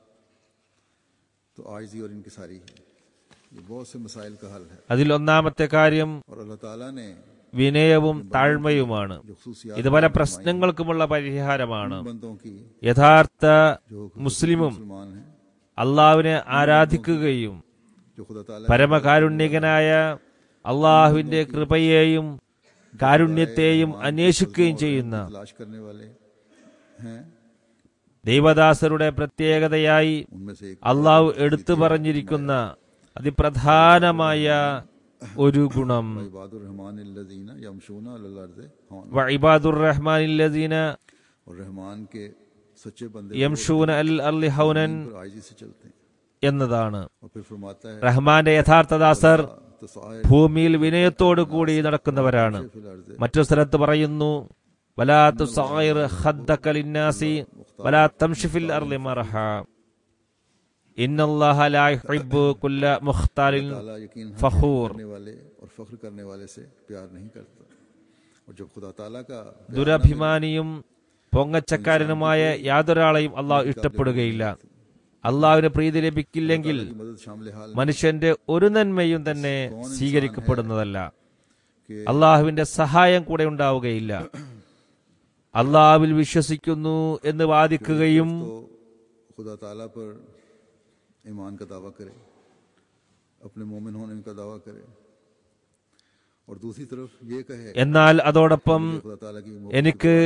तो आयजी और इनकी सारी है ये बहुत से मसाइल का हल है അതിൽ ഒന്നാമത്തെ കാര്യം और अल्लाह ताला ने വിനയവും താഴ്മയുമാണ് जो खसूसियात ഇത് പല പ്രശ്നങ്ങൾക്കുമുള്ള പരിഹാരമാണ് बंदों की യഥാർത്ഥ जो മുസ്ലിമും मुसलमान हैं അള്ളാഹുവിനെ ആരാധിക്കുകയും जो खुदा ताला പരമകാരുണ്യകനായ അള്ളാഹുവിന്റെ കൃപയെയും കാരുണ്യത്തെയും അന്വേഷിക്കുകയും ചെയ്യുന്ന तलाश करने वाले हैं ദൈവദാസരുടെ പ്രത്യേകതയായി उनमें से एक അള്ളാഹു എടുത്തു പറഞ്ഞിരിക്കുന്ന അതിപ്രധാനമായ ഒരു ഗുണം इबादुर रहमान लजीना यमशूना अल अर्ज़ हौन വഇബാദുർ റഹ്മാനില്ലദീന और रहमान के सच्चे बंदे യംഷൂന അൽ അർളി ഹൗനൻ पर आयजी से चलते हैं എന്നതാണ് और फिर फरमाता है റഹ്മാന്റെ യഥാർത്ഥ ദാസർ तो साए ഭൂമിയിൽ വിനയത്തോടു കൂടി നടക്കുന്നവരാണ് फिल अर्ज़ മറ്റു സ്ഥലത്ത് പറയുന്നു വലാ തുസൈർ ഖദ്ദക ലിന്നാസി വലാ തംശി ഫിൽ അർളി മർഹ ഇന്നല്ലാഹ ലാ യുഹിബ്ബു കുല്ല മുഖ്താലിൻ ताला यकीन ഫഖൂർ करने वाले और फख्र करने वाले से प्यार नहीं करता और जब खुदा ताला का ദുരഭിമാനിയും പൊങ്ങച്ചക്കാരനുമായ യാതൊരാളെയും അള്ളാഹു ഇഷ്ടപ്പെടുകയില്ല അള്ളാഹുവിന് പ്രീതി ലഭിക്കില്ലെങ്കിൽ की मदद शामिल हाल മനുഷ്യന്റെ ഒരു നന്മയും തന്നെ സ്വീകരിക്കപ്പെടുന്നതല്ല के അള്ളാഹുവിന്റെ സഹായം കൂടെ ഉണ്ടാവുകയില്ല അള്ളാഹുവിൽ വിശ്വസിക്കുന്നു എന്ന് വാദിക്കുകയും तो खुदा ताला पर ईमान का दावा करे अपने मोमिन होने का दावा करे और दूसरी तरफ ये कहे എന്നാൽ അതോടൊപ്പം खुदा ताला की എനിക്ക്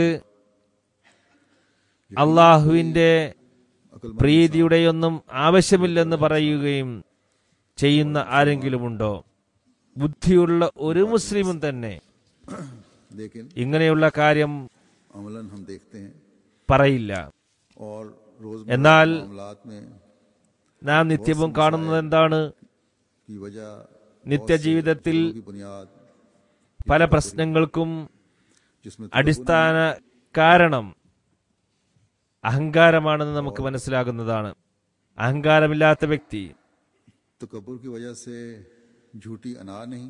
അള്ളാഹുവിന്റെ अकल പ്രീതിയുടെയൊന്നും ആവശ്യമില്ലെന്ന് പറയുകയും ചെയ്യുന്ന ആരെങ്കിലുമുണ്ടോ ബുദ്ധിയുള്ള ഒരു മുസ്ലിമും തന്നെ लेकिन ഇങ്ങനെയുള്ള കാര്യം अमलन हम देखते हैं പറയില്ല और रोज എന്നാൽ मामलात में നാം നിത്യവും കാണുന്നത് എന്താണ് की वजह നിത്യജീവിതത്തിൽ की बुनियाद പല പ്രശ്നങ്ങൾക്കും जिसमें അടിസ്ഥാന കാരണം അഹങ്കാരമാണെന്ന് നമുക്ക് മനസ്സിലാകുന്നതാണ് അഹങ്കാരമില്ലാത്ത വ്യക്തി तकबर की वजह से झूठी अना नहीं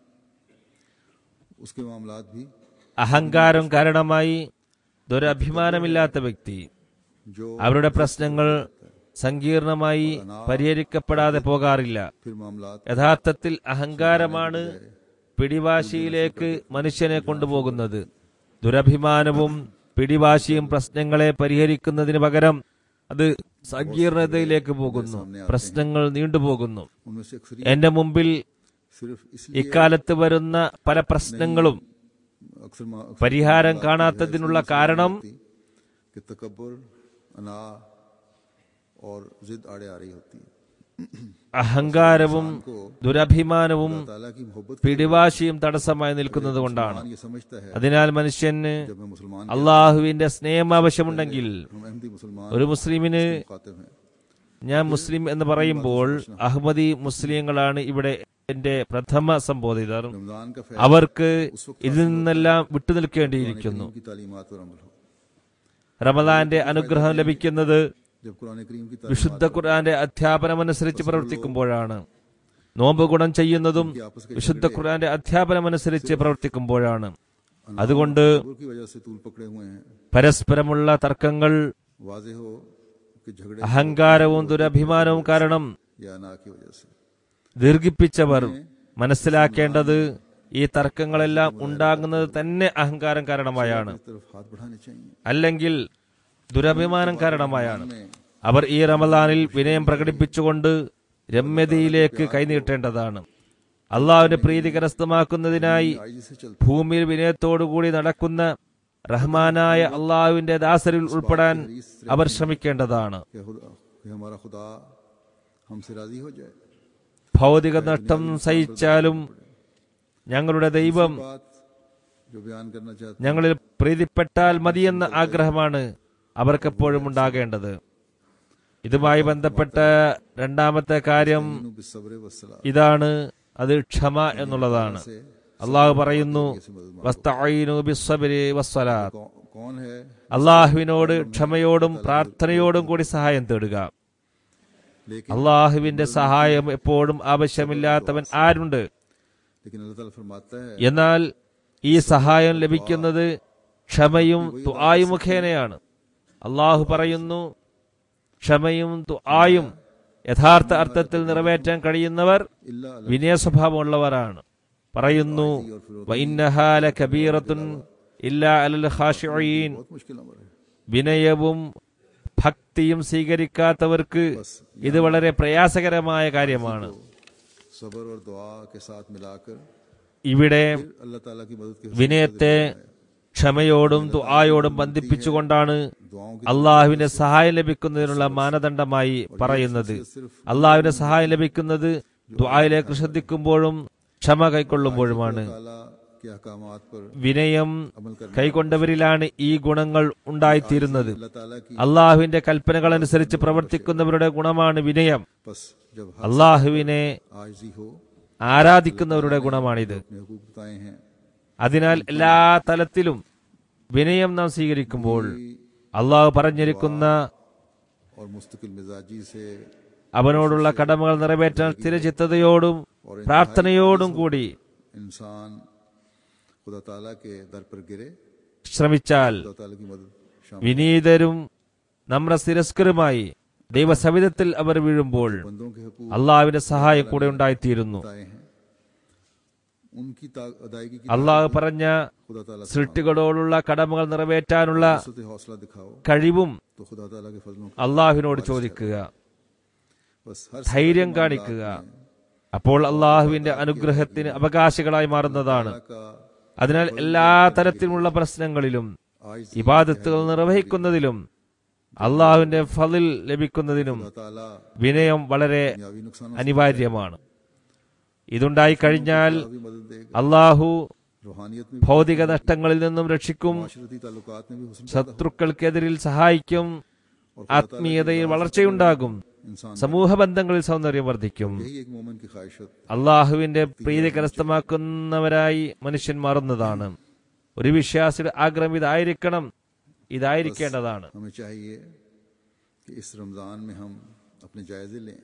उसके मामलात भी അഹങ്കാരം കാരണമായി ദുരഭിമാനമില്ലാത്ത വ്യക്തി जो അവരുടെ പ്രശ്നങ്ങൾ സങ്കീർണമായി പരിഹരിക്കപ്പെടാതെ പോകാറില്ല फिर मामलात യഥാർത്ഥത്തിൽ അഹങ്കാരമാണ് പിടിവാശിയിലേക്ക് മനുഷ്യനെ കൊണ്ടുപോകുന്നത് ദുരഭിമാനവും പിടിവാശിയും പ്രശ്നങ്ങളെ പരിഹരിക്കുന്നതിന് പകരം അത് സങ്കീർണതയിലേക്ക് പോകുന്നു പ്രശ്നങ്ങൾ നീണ്ടുപോകുന്നു उनमें से अक्सर എന്റെ मुമ്പിൽ सिर्फ इसलिए ഇക്കാലത്ത് വരുന്ന പല പ്രശ്നങ്ങളും अक्सर मा- अक्सर പരിഹാരം मामलात കാണാത്തതിനുള്ള ऐसी കാരണം होती कि तकबर अना और जिद आड़े आ रही होती है അഹങ്കാരവും ദുരഭിമാനവും ताला की मोहब्बत പിടിവാശിയും തടസ്സമായി നിൽക്കുന്നത് കൊണ്ടാണ് मुसलमान ये समझता है അതിനാൽ മനുഷ്യന് जब मैं मुसलमान അള്ളാഹുവിന്റെ സ്നേഹം ആവശ്യമുണ്ടെങ്കിൽ हम अहमदी मुसलमान ഒരു മുസ്ലിമിന് मुखातिब हैं ഞാൻ മുസ്ലിം എന്ന് പറയുമ്പോൾ അഹമ്മദി മുസ്ലിങ്ങളാണ് ഇവിടെ എന്റെ പ്രഥമ സംബോധിതർ रमजान का फैसला അവർക്ക് ഇതിൽ നിന്നെല്ലാം വിട്ടുനിൽക്കേണ്ടിയിരിക്കുന്നു की तालीमात पर अमल हो റമദാന്റെ അനുഗ്രഹം ലഭിക്കുന്നത് जब कुरान करीम की വിശുദ്ധ ഖുർആന്റെ അധ്യാപനമനുസരിച്ച് പ്രവർത്തിക്കുമ്പോഴാണ് നോമ്പ് ഗുണം ചെയ്യുന്നതും വിശുദ്ധ ഖുർആന്റെ അധ്യാപനമനുസരിച്ച് പ്രവർത്തിക്കുമ്പോഴാണ് അതുകൊണ്ട് तालीमात की वजह से तूल पकड़े हुए हैं പരസ്പരമുള്ള തർക്കങ്ങൾ वाजे हो कि झगड़े അഹങ്കാരവും ദുരഭിമാനവും കാരണം या ना की वजह से ദീർഘിപ്പിച്ചവർ മനസ്സിലാക്കേണ്ടത് ഈ തർക്കങ്ങളെല്ലാം ഉണ്ടാകുന്നത് തന്നെ അഹങ്കാരം കാരണമായാണ് इस तरफ हाथ बढ़ाने चाहिए അല്ലെങ്കിൽ ദുരഭിമാനം കാരണമായാണ് അവർ ഈ റമദാനിൽ വിനയം പ്രകടിപ്പിച്ചുകൊണ്ട് രമ്യതയിലേക്ക് കൈനീട്ടേണ്ടതാണ് അള്ളാഹുവിന്റെ പ്രീതി കരസ്ഥമാക്കുന്നതിനായി आईजी से चलते ഭൂമിയിൽ വിനയത്തോടുകൂടി നടക്കുന്ന റഹ്മാനായ അള്ളാഹുവിന്റെ ദാസരിൽ ഉൾപ്പെടാൻ അവർ ശ്രമിക്കേണ്ടതാണ് कि खुदा कि हमारा खुदा हमसे राजी हो जाए ഭൗതിക നഷ്ടം സഹിച്ചാലും ഞങ്ങളുടെ ദൈവം बात जो बयान करना चाहते ഞങ്ങളിൽ പ്രീതിപ്പെട്ടാൽ മതിയെന്ന ആഗ്രഹമാണ് അവർക്കെപ്പോഴും ഉണ്ടാകേണ്ടത് ഇതുമായി ബന്ധപ്പെട്ട രണ്ടാമത്തെ കാര്യം हैं बिसब्र वसला ഇതാണ് അത് ക്ഷമ എന്നുള്ളതാണ് അള്ളാഹു പറയുന്നു "വസ്തഈനു ബിസ്സബ്രി വസ്സലാത്ത്." कौ- कौन है അള്ളാഹുവിനോട് ക്ഷമയോടും പ്രാർത്ഥനയോടും കൂടി സഹായം തേടുക लेकिन അള്ളാഹുവിന്റെ സഹായം എപ്പോഴും ആവശ്യമില്ലാത്തവൻ ആരുണ്ട് लेकिन अल्लाह ताला फरमाता है എന്നാൽ ഈ സഹായം ലഭിക്കുന്നത് ക്ഷമയും ദുആയും മുഖേനയാണ് അള്ളാഹു പറയുന്നു ക്ഷമയും ദുആയും യഥാർത്ഥ അർത്ഥത്തിൽ നിറവേറ്റാൻ കഴിയുന്നവർ इल्ला अल्लाह വിനയ സ്വഭാവമുള്ളവരാണ് പറയുന്നു "വഇന്നഹാ ലകബീറത്തുൻ ഇല്ലാ അലൽ ഖാശിഈൻ." बहुत मुश्किल अमर है വിനയവും ഭക്തിയും സ്വീകരിക്കാത്തവർക്ക് ഇത് വളരെ പ്രയാസകരമായ കാര്യമാണ് सबर और दुआ के साथ मिलाकर ഇവിടെ फिर अल्लाह ताला की मदद के വിനയത്തെ ക്ഷമയോടും ദുആയോടും ബന്ധിപ്പിച്ചുകൊണ്ടാണ് दुआओं की അള്ളാഹുവിന്റെ സഹായം ലഭിക്കുന്നതിനുള്ള മാനദണ്ഡമായി പറയുന്നത് അള്ളാഹുവിന്റെ സഹായം ലഭിക്കുന്നത് ദുആയിലേക്ക് ശ്രദ്ധിക്കുമ്പോഴും ക്ഷമ കൈക്കൊള്ളുമ്പോഴുമാണ് ताला के अहकामात पर വിനയം अमल करना കൈക്കൊണ്ടവരിലാണ് ഈ ഗുണങ്ങൾ ഉണ്ടായിത്തീരുന്നത് अल्लाह ताला की അള്ളാഹുവിന്റെ കൽപ്പനകൾ അനുസരിച്ച് പ്രവർത്തിക്കുന്നവരുടെ ഗുണമാണ് വിനയം बस जब हर അള്ളാഹുവിനെ आजी हो ആരാധിക്കുന്നവരുടെ ഗുണമാണിത് अपने हुकूक बताए हैं അതിനാൽ എല്ലാ തലത്തിലും വിനയം നാം സ്വീകരിക്കുമ്പോൾ അള്ളാഹു പറഞ്ഞിരിക്കുന്ന और मुस्तकिल मिजाजी से അവനോടുള്ള കടമകൾ നിറവേറ്റാൻ സ്ഥിരചിത്തതയോടും പ്രാർത്ഥനയോടും കൂടി इंसान खुदा ताला के दर पर गिरे ശ്രമിച്ചാൽ खुदा ताला की मदद शामिल വിനീതരും നമ്ര സ്ഥിരസ്കരുമായി ദൈവസവിധത്തിൽ അവർ വീഴുമ്പോൾ बंदों के हकूक അള്ളാഹുവിന്റെ സഹായം കൂടെ ഉണ്ടായിത്തീരുന്നു बताए हैं उनकी ता- अदायगी की അള്ളാഹു പറഞ്ഞ खुदा ताला से സൃഷ്ടികളോടുള്ള കടമകൾ നിറവേറ്റാനുള്ള मांगो। हौसला दिखाओ കഴിവും तो खुदा ताला के फजलों को അള്ളാഹുവിനോട് ചോദിക്കുക बस हर ധൈര്യം കാണിക്കുക അപ്പോൾ അള്ളാഹുവിന്റെ അനുഗ്രഹത്തിന് അവകാശികളായി മാറുന്നതാണ് का അതിനാൽ എല്ലാ തരത്തിലുമുള്ള പ്രശ്നങ്ങളിലും आज ഇബാദത്തുകൾ നിർവഹിക്കുന്നതിലും അള്ളാഹുവിന്റെ ഫലിൽ ലഭിക്കുന്നതിനും खुदा ताला വിനയം വളരെ दुनियावी नुकसानों അനിവാര്യമാണ് ഇതുണ്ടായി കഴിഞ്ഞാൽ से भी मदद देगा അള്ളാഹു रूहानियत में ഭൗതിക നഷ്ടങ്ങളിൽ നിന്നും രക്ഷിക്കും माशरती ताल्लुकात में भी हुस्न ശത്രുക്കൾക്കെതിരിൽ സഹായിക്കും ആത്മീയതയിൽ വളർച്ചയുണ്ടാകും इंसान സമൂഹ ബന്ധങ്ങളിൽ സൗന്ദര്യം വർദ്ധിക്കും यही एक मोमन की ख्वाहिशत അള്ളാഹുവിന്റെ പ്രീതി കരസ്ഥമാക്കുന്നവരായി മനുഷ്യൻ മാറുന്നതാണ് ഒരു വിശ്വാസിയുടെ ആഗ്രഹം ഇതായിരിക്കണം ഇതായിരിക്കേണ്ടതാണ് हमें चाहिए कि इस रमज़ान में हम अपने जायजे लें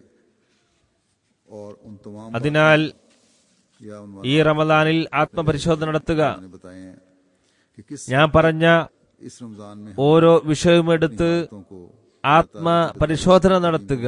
और उन तमाम അതിനാൽ या उन ഈ റമദാനിൽ ആത്മപരിശോധന നടത്തുക मैंने बताए हैं कि किस ഞാൻ പറഞ്ഞ इस रमज़ान में ഓരോ വിഷയവുമെടുത്ത് हम को ആത്മപരിശോധന നടത്തുക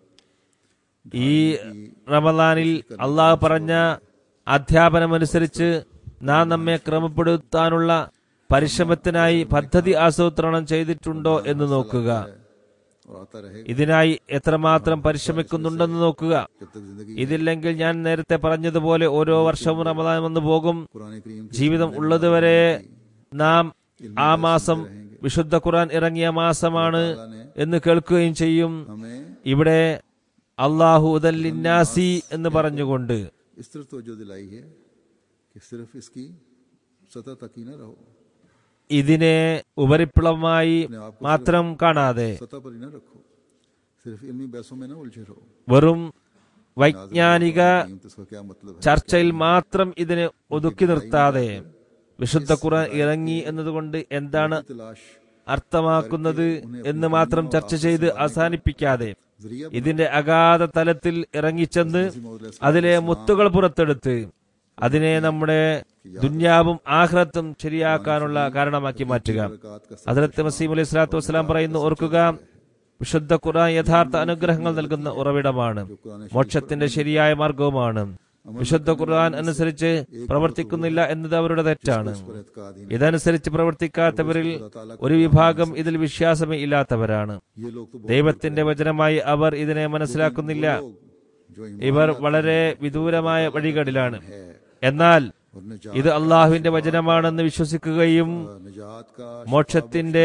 ഈ റമദാനിൽ അള്ളാഹു പറഞ്ഞ അധ്യാപനമനുസരിച്ച് നാം നമ്മെ ക്രമപ്പെടുത്താനുള്ള പരിശ്രമത്തിനായി പദ്ധതി ആസൂത്രണം ചെയ്തിട്ടുണ്ടോ എന്ന് നോക്കുക और आता रहे ഇതിനായി എത്രമാത്രം പരിശ്രമിക്കുന്നുണ്ടെന്ന് നോക്കുക जब तक जिंदगी ഇതില്ലെങ്കിൽ ഞാൻ നേരത്തെ പറഞ്ഞതുപോലെ ഓരോ വർഷവും റമദാൻ വന്നു പോകും कुरान करीम की ജീവിതം ഉള്ളതുവരെ നാം ആ മാസം വിശുദ്ധ ഖുർആൻ ഇറങ്ങിയ മാസമാണ് എന്ന് കേൾക്കുകയും ചെയ്യും हमें ഇവിടെ അള്ളാഹു ഉദല്ലിന്നാസി എന്ന് പറഞ്ഞുകൊണ്ട് इस तरफ तवज्जो दिलाई है कि सिर्फ इसकी सतह तक ही न रहो ഇതിനെ ഉപരിപ്ലവമായി മാത്രം കാണാതെ सतह पर ही न रखो सिर्फ इल्मी बहसों में न उलझे रहो വെറും വൈജ്ഞാനിക करीम तो इसका क्या मतलब है ചർച്ചയിൽ മാത്രം ഇതിനെ ഒതുക്കി നിർത്താതെ വിശുദ്ധ ഖുർആൻ ഇറങ്ങി എന്നതുകൊണ്ട് എന്താണ് तलाश അർത്ഥമാക്കുന്നത് എന്ന് മാത്രം ചർച്ച ചെയ്ത് അവസാനിപ്പിക്കാതെ जरिया ഇതിന്റെ അഗാധ തലത്തിൽ ഇറങ്ങിച്ചെന്ന് അതിലെ മുത്തുകൾ പുറത്തെടുത്ത് അതിനെ നമ്മുടെ ദുന്യാവും ആഹ്റത്തും ശരിയാക്കാനുള്ള കാരണമാക്കി മാറ്റുക बरक़ात का ഹജറത്ത് മസീം അലൈഹി സ്വലാത്തു വസ്സലാം പറയുന്നു ഓർക്കുക വിശുദ്ധ ഖുർആൻ യഥാർത്ഥ അനുഗ്രഹങ്ങൾ നൽകുന്ന ഉറവിടമാണ് മോക്ഷത്തിന്റെ ശരിയായ മാർഗവുമാണ് വിശുദ്ധ ഖുർആൻ അനുസരിച്ച് പ്രവർത്തിക്കുന്നില്ല എന്നത് അവരുടെ തെറ്റാണ് पर एतकाद ही ഇതനുസരിച്ച് പ്രവർത്തിക്കാത്തവരിൽ ഒരു വിഭാഗം ഇതിൽ വിശ്വാസമേ ഇല്ലാത്തവരാണ് नहीं। ये लोग तो ദൈവത്തിന്റെ വചനമായി അവർ ഇതിനെ മനസ്സിലാക്കുന്നില്ല लोग जो ईमान ഇവർ വളരെ വിദൂരമായ വഴികളിലാണ് है എന്നാൽ और निजात ഇത് അള്ളാഹുവിന്റെ വചനമാണെന്ന് വിശ്വസിക്കുകയും निजात का മോക്ഷത്തിന്റെ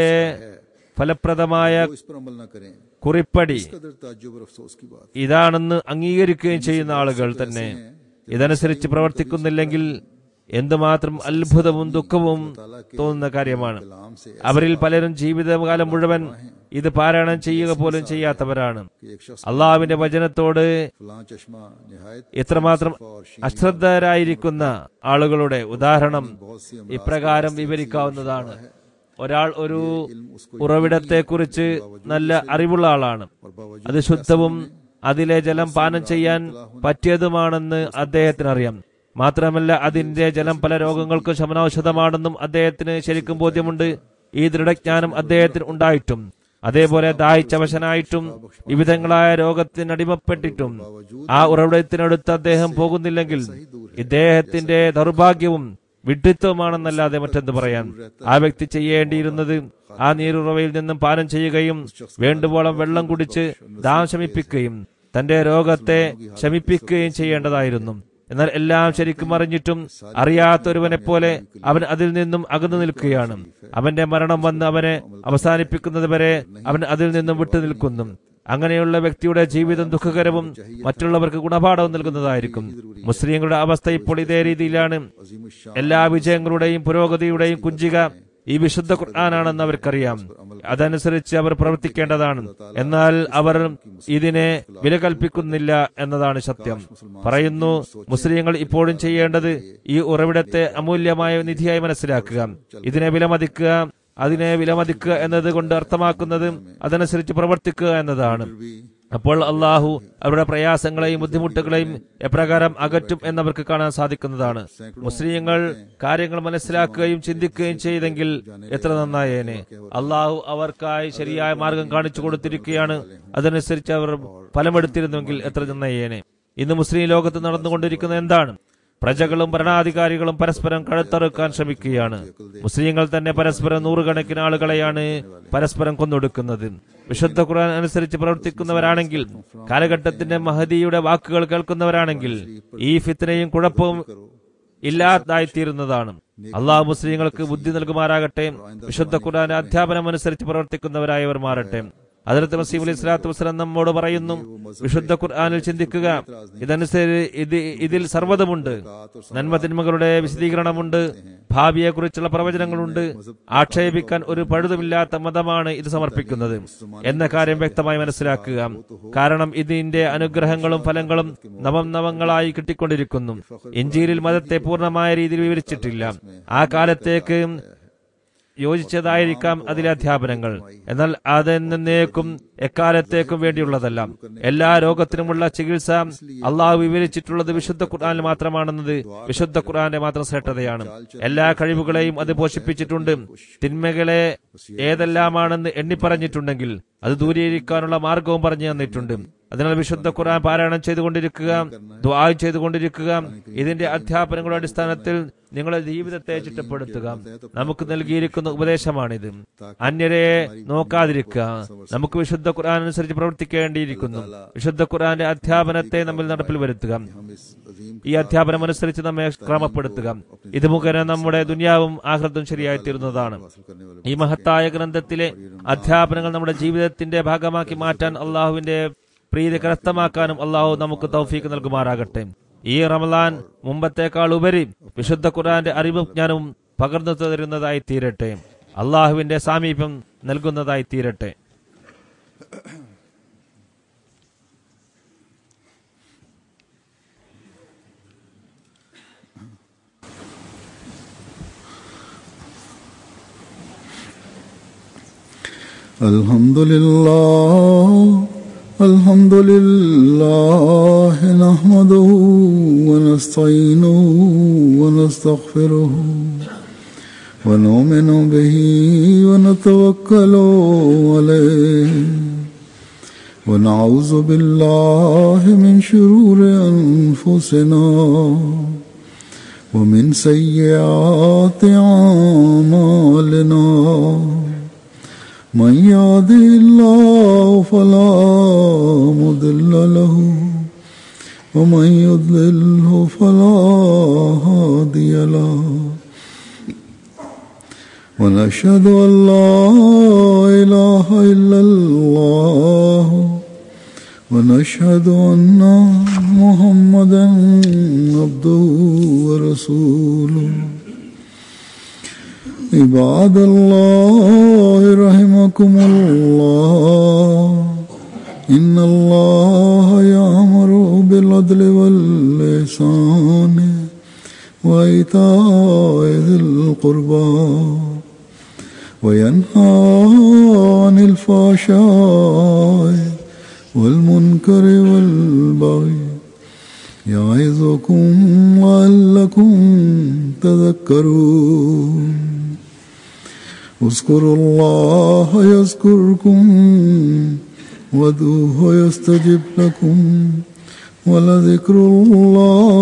ഫലപ്രദമായ वो इस पर अमल न करें കുറിപ്പടി कदर ताज्जुब और अफसोस की बात ഇതാണെന്ന് അംഗീകരിക്കുകയും ചെയ്യുന്ന ആളുകൾ തന്നെ ഇതനുസരിച്ച് പ്രവർത്തിക്കുന്നില്ലെങ്കിൽ എന്തുമാത്രം അത്ഭുതവും ദുഃഖവും തോന്നുന്ന കാര്യമാണ് कलाम से അവരിൽ പലരും ജീവിതകാലം മുഴുവൻ ഇത് പാരായണം ചെയ്യുക പോലും ചെയ്യാത്തവരാണ് कि एक शख्स അള്ളാഹുവിന്റെ വചനത്തോട് फलां चश्मा निहायत എത്രമാത്രം അശ്രദ്ധരായിരിക്കുന്ന ആളുകളുടെ ഉദാഹരണം ഇപ്രകാരം വിവരിക്കാവുന്നതാണ് ഒരാൾ ഒരു ഉറവിടത്തെക്കുറിച്ച് നല്ല അറിവുള്ള ആളാണ് और बावजूद അത് ശുദ്ധവും അതിലെ ജലം പാനം ചെയ്യാൻ പറ്റിയതുമാണെന്ന് അദ്ദേഹത്തിന് അറിയാം മാത്രമല്ല അതിന്റെ ജലം പല രോഗങ്ങൾക്കും ശമനൌഷധമാണെന്നും അദ്ദേഹത്തിന് ശരിക്കും ബോധ്യമുണ്ട് ഈ ദൃഢജ്ഞാനം അദ്ദേഹത്തിന് ഉണ്ടായിട്ടും അതേപോലെ ദാഹിച്ചവശനായിട്ടും വിവിധങ്ങളായ രോഗത്തിനടിമപ്പെട്ടിട്ടും ആ ഉറവിടത്തിനടുത്ത് അദ്ദേഹം പോകുന്നില്ലെങ്കിൽ ഇദ്ദേഹത്തിന്റെ ദൗർഭാഗ്യവും വിഡ്ഢിത്വമാണെന്നല്ലാതെ മറ്റെന്ത് പറയാൻ ആ വ്യക്തി ചെയ്യേണ്ടിയിരുന്നത് ആ നീരുറവയിൽ നിന്നും പാനം ചെയ്യുകയും വേണ്ടുവോളം വെള്ളം കുടിച്ച് ദാഹം ശമിപ്പിക്കുകയും തന്റെ രോഗത്തെ ശമിപ്പിക്കുകയും ചെയ്യേണ്ടതായിരുന്നു എന്നാൽ എല്ലാം ശരിക്കും അറിഞ്ഞിട്ടും അറിയാത്തൊരുവനെ പോലെ അവൻ അതിൽ നിന്നും അകന്നു നിൽക്കുകയാണ് അവന്റെ മരണം വന്ന് അവനെ അവസാനിപ്പിക്കുന്നത് വരെ അവൻ അതിൽ നിന്നും വിട്ടു നിൽക്കുന്നു അങ്ങനെയുള്ള വ്യക്തിയുടെ ജീവിതം ദുഃഖകരവും മറ്റുള്ളവർക്ക് ഗുണപാഠവും നൽകുന്നതായിരിക്കും മുസ്ലിങ്ങളുടെ അവസ്ഥ ഇപ്പോൾ ഇതേ രീതിയിലാണ് എല്ലാ വിജയങ്ങളുടെയും പുരോഗതിയുടെയും കുഞ്ചിക ഈ വിശുദ്ധ ഖുർആനാണെന്ന് അവർക്കറിയാം അതനുസരിച്ച് അവർ പ്രവർത്തിക്കേണ്ടതാണ് എന്നാൽ അവർ ഇതിനെ വില കൽപ്പിക്കുന്നില്ല എന്നതാണ് സത്യം പറയുന്നു മുസ്ലിങ്ങൾ ഇപ്പോഴും ചെയ്യേണ്ടത് ഈ ഉറവിടത്തെ അമൂല്യമായ നിധിയായി മനസ്സിലാക്കുക ഇതിനെ വിലമതിക്കുക അതിനെ വിലമതിക്കുക എന്നത് കൊണ്ട് അർത്ഥമാക്കുന്നത് അതനുസരിച്ച് പ്രവർത്തിക്കുക എന്നതാണ് അപ്പോൾ അള്ളാഹു അവരുടെ പ്രയാസങ്ങളെയും ബുദ്ധിമുട്ടുകളെയും എപ്രകാരം അകറ്റും എന്നവർക്ക് കാണാൻ സാധിക്കുന്നതാണ് മുസ്ലിങ്ങൾ കാര്യങ്ങൾ മനസ്സിലാക്കുകയും ചിന്തിക്കുകയും ചെയ്തെങ്കിൽ എത്ര നന്നായേനെ അള്ളാഹു അവർക്കായി ശരിയായ മാർഗം കാണിച്ചു കൊടുത്തിരിക്കുകയാണ് അതനുസരിച്ച് അവർ ഫലമെടുത്തിരുന്നുവെങ്കിൽ എത്ര നന്നായേനെ ഇന്ന് മുസ്ലിം ലോകത്ത് നടന്നുകൊണ്ടിരിക്കുന്നത് എന്താണ് പ്രജകളും ഭരണാധികാരികളും പരസ്പരം കഴുത്തറുക്കാൻ ശ്രമിക്കുകയാണ് മുസ്ലിങ്ങൾ തന്നെ പരസ്പരം നൂറുകണക്കിന് ആളുകളെയാണ് പരസ്പരം കൊന്നൊടുക്കുന്നത് വിശുദ്ധ ഖുർആൻ അനുസരിച്ച് പ്രവർത്തിക്കുന്നവരാണെങ്കിൽ കാലഘട്ടത്തിന്റെ മഹദിയുടെ വാക്കുകൾ കേൾക്കുന്നവരാണെങ്കിൽ ഈ ഫിത്തനയും കുഴപ്പവും ഇല്ലാതായിത്തീരുന്നതാണ് അള്ളാഹു മുസ്ലിങ്ങൾക്ക് ബുദ്ധി നൽകുമാറാകട്ടെ വിശുദ്ധ ഖുർആന്റെ അധ്യാപനം അനുസരിച്ച് പ്രവർത്തിക്കുന്നവരായവർ മാറട്ടെ അതിർത്ത് മസീം അലൈഹി സ്വലാത്തു വസ്സലാം നമ്മോട് പറയുന്നു വിശുദ്ധ ഖുർആനിൽ ചിന്തിക്കുക ഇതനുസരിച്ച് ഇത് ഇതിൽ സർവ്വതമുണ്ട് നന്മ തിന്മകളുടെ വിശദീകരണമുണ്ട് ഭാവിയെ കുറിച്ചുള്ള പ്രവചനങ്ങളുണ്ട് ആക്ഷേപിക്കാൻ ഒരു പഴുതുമില്ലാത്ത മതമാണ് ഇത് സമർപ്പിക്കുന്നത് എന്ന കാര്യം വ്യക്തമായി മനസ്സിലാക്കുക കാരണം ഇതിന്റെ അനുഗ്രഹങ്ങളും ഫലങ്ങളും നവം നവങ്ങളായി കിട്ടിക്കൊണ്ടിരിക്കുന്നു ഇഞ്ചിയിൽ മതത്തെ പൂർണ്ണമായ രീതിയിൽ വിവരിച്ചിട്ടില്ല ആ കാലത്തേക്ക് യോജിച്ചതായിരിക്കാം അതിലെ അധ്യാപനങ്ങൾ എന്നാൽ അതെന്നേക്കും എക്കാലത്തേക്കും വേണ്ടിയുള്ളതല്ല എല്ലാ രോഗത്തിനുമുള്ള ചികിത്സ അള്ളാഹു വിവരിച്ചിട്ടുള്ളത് വിശുദ്ധ ഖുർആാനിൽ മാത്രമാണെന്നത് വിശുദ്ധ ഖുർആന്റെ മാത്രം ശ്രേഷ്ഠതയാണ് എല്ലാ കഴിവുകളെയും അത് പോഷിപ്പിച്ചിട്ടുണ്ട് തിന്മകളെ ഏതെല്ലാമാണെന്ന് എണ്ണിപ്പറഞ്ഞിട്ടുണ്ടെങ്കിൽ അത് ദൂരീകരിക്കാനുള്ള മാർഗവും പറഞ്ഞു തന്നിട്ടുണ്ട് അതിനാൽ വിശുദ്ധ ഖുർആൻ പാരായണം ചെയ്തുകൊണ്ടിരിക്കുക ദ്വായം ചെയ്തുകൊണ്ടിരിക്കുക ഇതിന്റെ അധ്യാപനങ്ങളുടെ അടിസ്ഥാനത്തിൽ നിങ്ങളുടെ ജീവിതത്തെ ചിട്ടപ്പെടുത്തുക നമുക്ക് നൽകിയിരിക്കുന്ന ഉപദേശമാണിത് അന്യരെ നോക്കാതിരിക്കുക നമുക്ക് വിശുദ്ധ ഖുർആൻ അനുസരിച്ച് പ്രവർത്തിക്കേണ്ടിയിരിക്കുന്നു വിശുദ്ധ ഖുർആന്റെ അധ്യാപനത്തെ നമ്മൾ നടപ്പിൽ വരുത്തുക ഈ അധ്യാപനം അനുസരിച്ച് നമ്മെ ക്രമപ്പെടുത്തുക ഇത് മുഖേന നമ്മുടെ ദുനിയാവും ആഹൃതം ശരിയായി തീരുന്നതാണ് ഈ മഹത്തായ ഗ്രന്ഥത്തിലെ അധ്യാപനങ്ങൾ നമ്മുടെ ജീവിതത്തിന്റെ ഭാഗമാക്കി മാറ്റാൻ അള്ളാഹുവിന്റെ പ്രീതി കരസ്ഥമാക്കാനും അള്ളാഹു നമുക്ക് തൗഫീക്ക് നൽകുമാറാകട്ടെ ഈ റമലാൻ മുമ്പത്തേക്കാൾ ഉപരി വിശുദ്ധ ഖുർആന്റെ അറിവും ജ്ഞാനവും പകർന്നു തരുന്നതായി തീരട്ടെ അള്ളാഹുവിന്റെ സാമീപ്യം നൽകുന്നതായി തീരട്ടെ الحمد لله الحمد لله نحمده ونستعينه ونستغفره ونؤمن به ونتوكل عليه ونعوذ بالله من شرور أنفسنا ومن سيئات أعمالنا من يهده الله فلا مضل له ومن يضلله فلا هادي له ونشهد أن لا إله إلا الله ونشهد أن محمدا عبده ورسوله عباد الله رحمكم الله إن الله يأمر بالعدل واللسان وإيتاء ذي القربى وينهى عن الفحشاء والمنكر والبغي يعظكم لعلكم تذكرون اذكروا الله يذكركم وادعوه يستجب لكم ولذكر الله